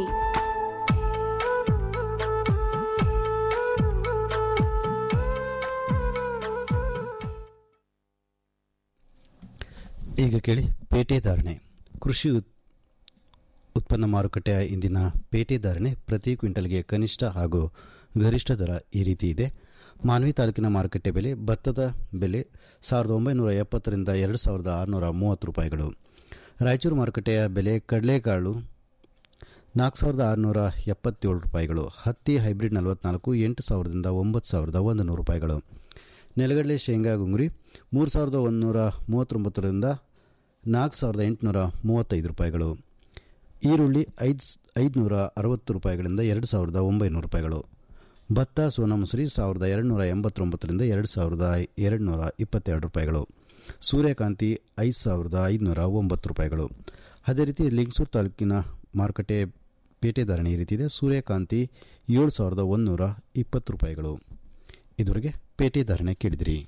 ಈಗ ಕೇಳಿ ಪೇಟೆ ಧಾರಣೆ ಕೃಷಿ ಉತ್- ಉತ್ಪನ್ನ ಮಾರುಕಟ್ಟೆಯ ಇಂದಿನ ಪೇಟೆ ಧಾರಣೆ ಪ್ರತಿ ಕ್ವಿಂಟಲ್ಗೆ ಕನಿಷ್ಠ ಹಾಗೂ ಗರಿಷ್ಠ ದರ ಈ ರೀತಿ ಇದೆ ಮಾನ್ವಿ ತಾಲೂಕಿನ ಮಾರುಕಟ್ಟೆ ಬೆಲೆ ಭತ್ತದ ಬೆಲೆ ಸಾವಿರದ ಒಂಬೈನೂರ ಎಪ್ಪತ್ತರಿಂದ ಎರಡು ಸಾವಿರದ ಆರುನೂರ ಮೂವತ್ತು ರೂಪಾಯಿಗಳು ರಾಯಚೂರು ಮಾರುಕಟ್ಟೆಯ ಬೆಲೆ ಕಡಲೆಕಾಳು ನಾಲ್ಕು ಸಾವಿರದ ಆರುನೂರ ಎಪ್ಪತ್ತೇಳು ರೂಪಾಯಿಗಳು ಹತ್ತಿ ಹೈಬ್ರಿಡ್ ನಲವತ್ನಾಲ್ಕು ಎಂಟು ಸಾವಿರದಿಂದ ಒಂಬತ್ತು ಸಾವಿರದ ಒಂದು ನೂರು ರೂಪಾಯಿಗಳು ನೆಲಗಡಲೆ ಶೇಂಗಾ ಗುಂಗುರಿ ಮೂರು ಸಾವಿರದ ಒಂದುನೂರ ಮೂವತ್ತೊಂಬತ್ತರಿಂದ ನಾಲ್ಕು ಸಾವಿರದ ಎಂಟುನೂರ ಮೂವತ್ತೈದು ರೂಪಾಯಿಗಳು ಈರುಳ್ಳಿ ಐದು ಐದುನೂರ ಅರವತ್ತು ರೂಪಾಯಿಗಳಿಂದ ಎರಡು ಸಾವಿರದ ಒಂಬೈನೂರು ರೂಪಾಯಿಗಳು ಭತ್ತ ಸೋನಾಮಸೂರಿ ಸಾವಿರದ ಎರಡುನೂರ ಎಂಬತ್ತೊಂಬತ್ತರಿಂದ ಎರಡು ಸಾವಿರದ ಎರಡುನೂರ ಇಪ್ಪತ್ತೆರಡು ರೂಪಾಯಿಗಳು ಸೂರ್ಯಕಾಂತಿ ಐದು ಸಾವಿರದ ಐದುನೂರ ಒಂಬತ್ತು ರೂಪಾಯಿಗಳು ಅದೇ ರೀತಿ ಲಿಂಗಸೂರು ತಾಲೂಕಿನ ಮಾರುಕಟ್ಟೆ ಪೇಟೆ ಧಾರಣೆ ಈ ರೀತಿ ಇದೆ ಸೂರ್ಯಕಾಂತಿ ಏಳು ಸಾವಿರದ ಒಂದುನೂರ ಇಪ್ಪತ್ತು ರೂಪಾಯಿಗಳು ಇದುವರೆಗೆ ಪೇಟೆ ಧಾರಣೆ ಕೇಳಿದಿರಿ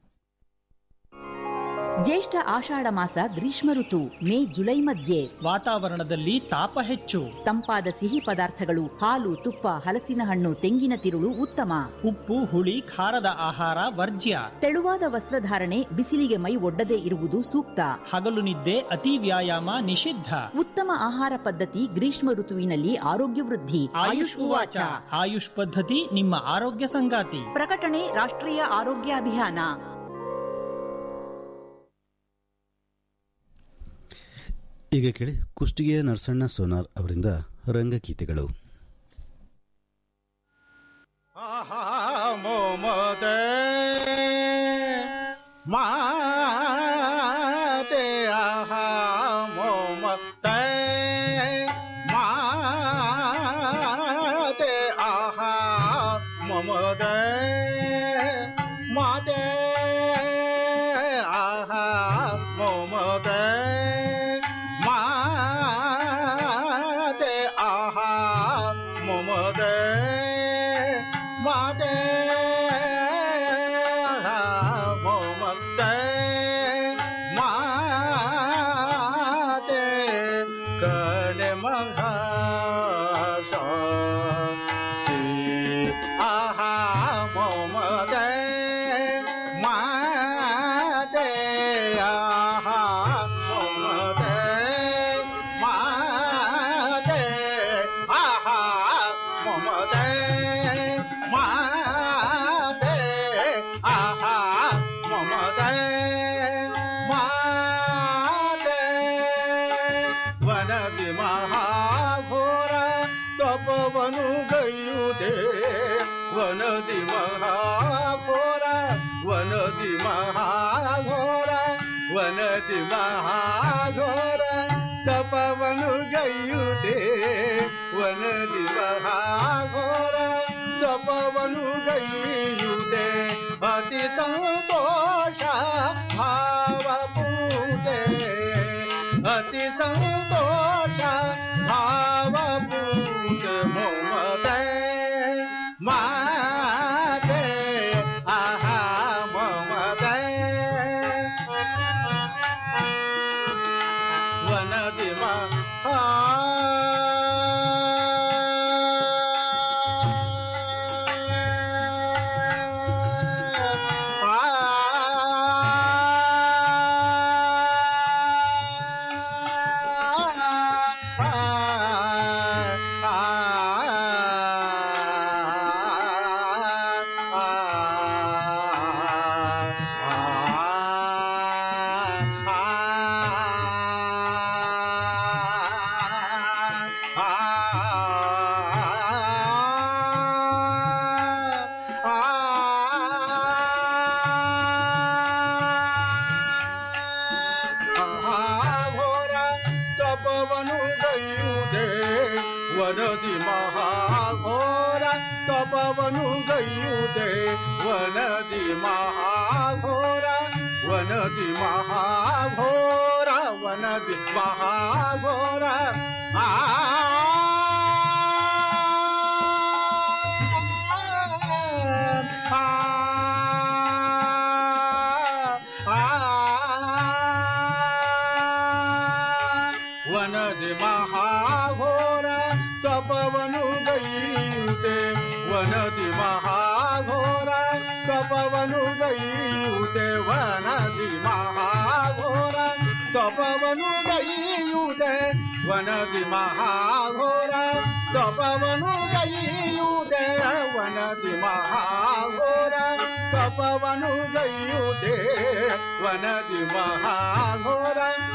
ಜ್ಯೇಷ್ಠ ಆಷಾಢ ಮಾಸ ಗ್ರೀಷ್ಮ ಋತು ಮೇ ಜುಲೈ ಮಧ್ಯೆ ವಾತಾವರಣದಲ್ಲಿ ತಾಪ ಹೆಚ್ಚು ತಂಪಾದ ಸಿಹಿ ಪದಾರ್ಥಗಳು ಹಾಲು ತುಪ್ಪ ಹಲಸಿನ ಹಣ್ಣು ತೆಂಗಿನ ತಿರುಳು ಉತ್ತಮ ಉಪ್ಪು ಹುಳಿ ಖಾರದ ಆಹಾರ ವರ್ಜ್ಯ ತೆಳುವಾದ ವಸ್ತ್ರಧಾರಣೆ ಬಿಸಿಲಿಗೆ ಮೈ ಒಡ್ಡದೇ ಇರುವುದು ಸೂಕ್ತ ಹಗಲು ನಿದ್ದೆ ಅತಿ ವ್ಯಾಯಾಮ ನಿಷಿದ್ಧ ಉತ್ತಮ ಆಹಾರ ಪದ್ಧತಿ ಗ್ರೀಷ್ಮ ಋತುವಿನಲ್ಲಿ ಆರೋಗ್ಯ ವೃದ್ಧಿ ಆಯುಷ್ ಉವಾಚ ಆಯುಷ್ ಪದ್ಧತಿ ನಿಮ್ಮ ಆರೋಗ್ಯ ಸಂಗಾತಿ ಪ್ರಕಟಣೆ ರಾಷ್ಟ್ರೀಯ ಆರೋಗ್ಯ ಅಭಿಯಾನ ಈಗ ಕೇಳಿ ಕುಷ್ಟಗಿಯ ನರಸಣ್ಣ ಸೋನಾರ್ ಅವರಿಂದ ರಂಗಗೀತೆಗಳು ಮೋಮದೆ ಮಾತೆ ಆಹಾ ಮೋಮತೆ ಮಾತೆ ಆಹಾ ಮಮದೆ ಮಾತೆ ಆಹಾ ಮಮದೆ ಮಾತೆ ಆಹಾ ಮಮದೆ ಮಾತೆ ಮಮತೆ ಮಾತೆ ಕನೆ ಮಘ ಆಹಾ ಮಮತೆ ಮಾತೆ ಆಹಾ ಮಮತೆ ಮಾತೆ ಆಹಾ ಮಮತೆ ಮಾತೆ ಆಹಾ ಮಮತೆ ಮಾತೆ ವನದಿ ಮಹಾಘೋರ ತಪವನು ಗೈಯುವುದೇ ವನದಿ ಮಹಾಘೋರ ಮಹಾಘೋರ ವನದಿ ಮಹಾಘೋರ ತಪವನು ಗೈಯುವುದೇ ವನದಿ ಮಹಾಘೋರ ತಪವನು ಗೈಯುವುದೇ ಅತಿ ಸಂತೋಷ ಭಾವ ಪೂಜೆ ಅತಿ ಸಂತೋಷ ಭಾವ ಪೂಜೆ ಮೊಮತೆ ಮಾತೆ ಆಹಾ ಮೊಮತೆ ವನದಿ ಮಹಾ ಮಹಾಘೋರ ತಪವನು ಗೈಯುವುದೇ ವನದಿ ಮಹಾಘೋರ ತಪವನು ಗೈಯುವುದೇ ವನದಿ ಮಹಾಘೋರ ವನದಿ ಮಹಾಘೋರ ವನದಿ ಮಹಾಘೋರ ಆ ವನದಿ ಮಹಾಘೋರ ತಪವನು ಗೈಯುತೆ ವನದಿ ಮಹಾಘೋರ ತಪವನು ಗೈಯುತೆ ವನದಿ ಮಹಾಘೋರ ತಪವನು ಗೈಯುತೆ ವನದಿ ಮಹಾಘೋರ ತಪವನು ಗೈಯುತೆ ವನದಿ ಮಹಾಘೋರ ತಪವನು ಗೈಯುತೆ ವನದಿ ಮಹಾಘೋರ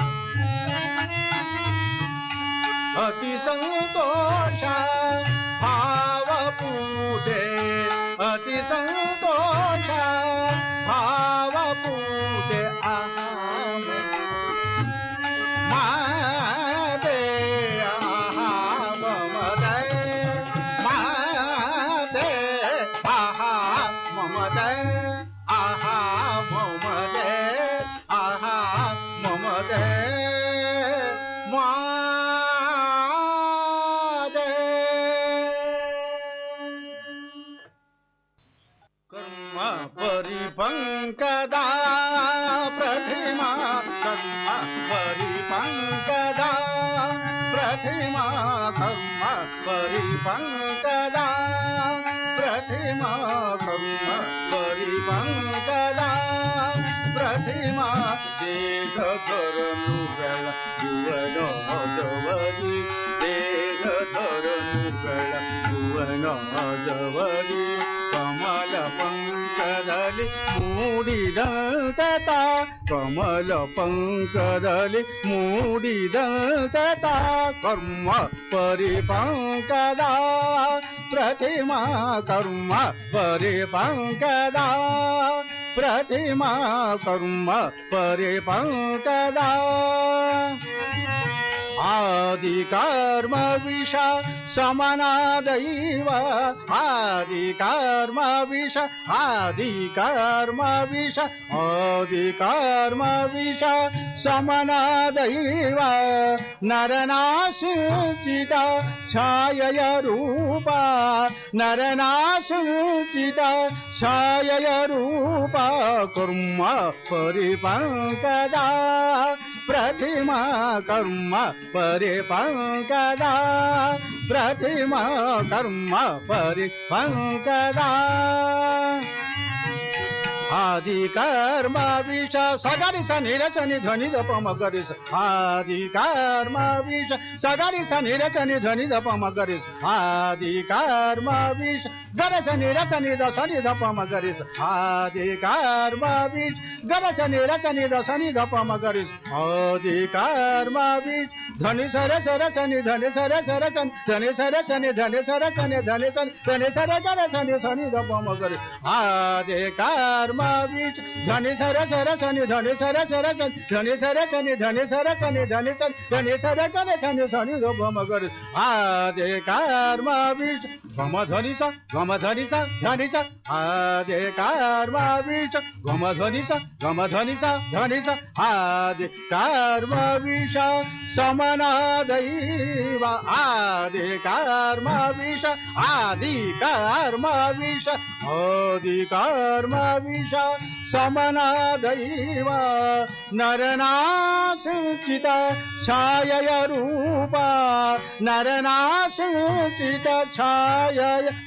ಅತಿ ಸಂತೋಷ ಭಾವ ಪೂಜೆ ಅತಿ ಸಂತೋಷ ಭಾವ ಪೂಜೆ ಆಹಾ ಮಾತೆ ಆಹಾ ಮಮತೆ ಮಾತೆ ಆಹಾ ಮಮತೆ ಆಹಾ ಮಮತೆ ಆಹಾ ಮಮತೆ ಮಾತೆ ಕರ್ಮ ಪರಿಪಂಕದ ಪ್ರತಿಮಾ ಕರ್ಮ ಪರಿಪಂಕದ ಪ್ರತಿಮಾ ಕರ್ಮ ಪರಿಪಂಕದ ಪ್ರತಿಮಾ ಕರ್ಮ ಪರಿಪಂಕದ ಪ್ರತಿಮಾ ದೇಹಧರನು ಬೆಳಗುವನೋದವರಿ ದೇಹಧರನು ಬೆಳಗುವನೋದವರಿ ಕಮಲ ಪಂಕದಲ್ಲಿ ಮೂಡಿದಂತ ಕಮಲ ಪಂಕದಲ್ಲಿ ಮೂಡಿದಂತ ಕರ್ಮ ಪರಿಪಂಕದ ಪ್ರತಿಮಾ ಕರ್ಮ ಪರಿಪಂಕದ ಪ್ರತಿಮಾ ಕರ್ಮ ಪರಿಪಂಕದ ಆದಿ ಕರ್ಮ ವಿಷ ಸಮನಾದೈವ ಆದಿ ಕರ್ಮ ವಿಷ ಆದಿ ಕರ್ಮ ವಿಷ ಆದಿ ಕರ್ಮ ವಿಷ ಸಮನಾದೈವ ನರನಾಶಿಚಿತ ಛಾಯಯ ರೂಪ ನರನಾಶಿಚಿತ ಛಾಯಯ ರೂಪ ಕುರ್ಮ ಪರಿಪಂಕದ ಪ್ರತಿಮಾ ಕರ್ಮ ಪರಿಪಂಕದ ಪ್ರತಿಮಾ ಕರ್ಮ ಪರಿಪಂಕದ ಆದಿ ಕರ್ಮ ವಿಷ ಸಗರಿ ಸ ನಿರಚನಿ ಧ್ವನಿ ದಪ ಮಗರಿ ಸ ಆದಿ ಕರ್ಮ ವಿಷ ಸಗರಿ ಸ ನಿರಚನಿ ಧ್ವನಿ ದಪ ಮಗರಿ ಸ ಆದಿ ಕರ್ಮ ವಿಷ ಗರಸ ನಿರಚನಿ ದ ಸನಿ ದಪ ಮಗರಿ ಸ ಆದಿ ಕರ್ಮ ವಿಷ ಗರಸ ನಿರಚನಿ ದ ಸನಿ ದಪ ಮಗರಿ ಸ ಆದಿ ಕರ್ಮ ವಿಷ ಧ್ವನಿ ಸರ ಸರ ಸನಿ ಧ್ವನಿ ಸರ ಸರ ಸನಿ ಧ್ವನಿ ಸರ ಸನಿ ಧ್ವನಿ ಸರ ಸನಿ ಧ್ವನಿ ಸನಿ ಧ್ವನಿ ಸರ ಗರ ಸನಿ ಸನಿ ದಪ ಮಗರಿ ಆದಿ ಕರ್ಮ विष धनि सर सर सनि धनि सर सर सनि धनि सर सनि धनि सर सनि धनि सर धनि सर सर सनि धनि रो गम गरि आदे कर्म विष गम ध्वनि स गम ध्वनि स ध्वनि स आदे कर्म विष गम ध्वनि स गम ध्वनि स ध्वनि स आदे कर्म विष समना दैव आदि कर्म विष आदि कर्म विष आदि कर्म विष समना दैव नरनाशिचित छायय रूपा नरनाशिचित छायय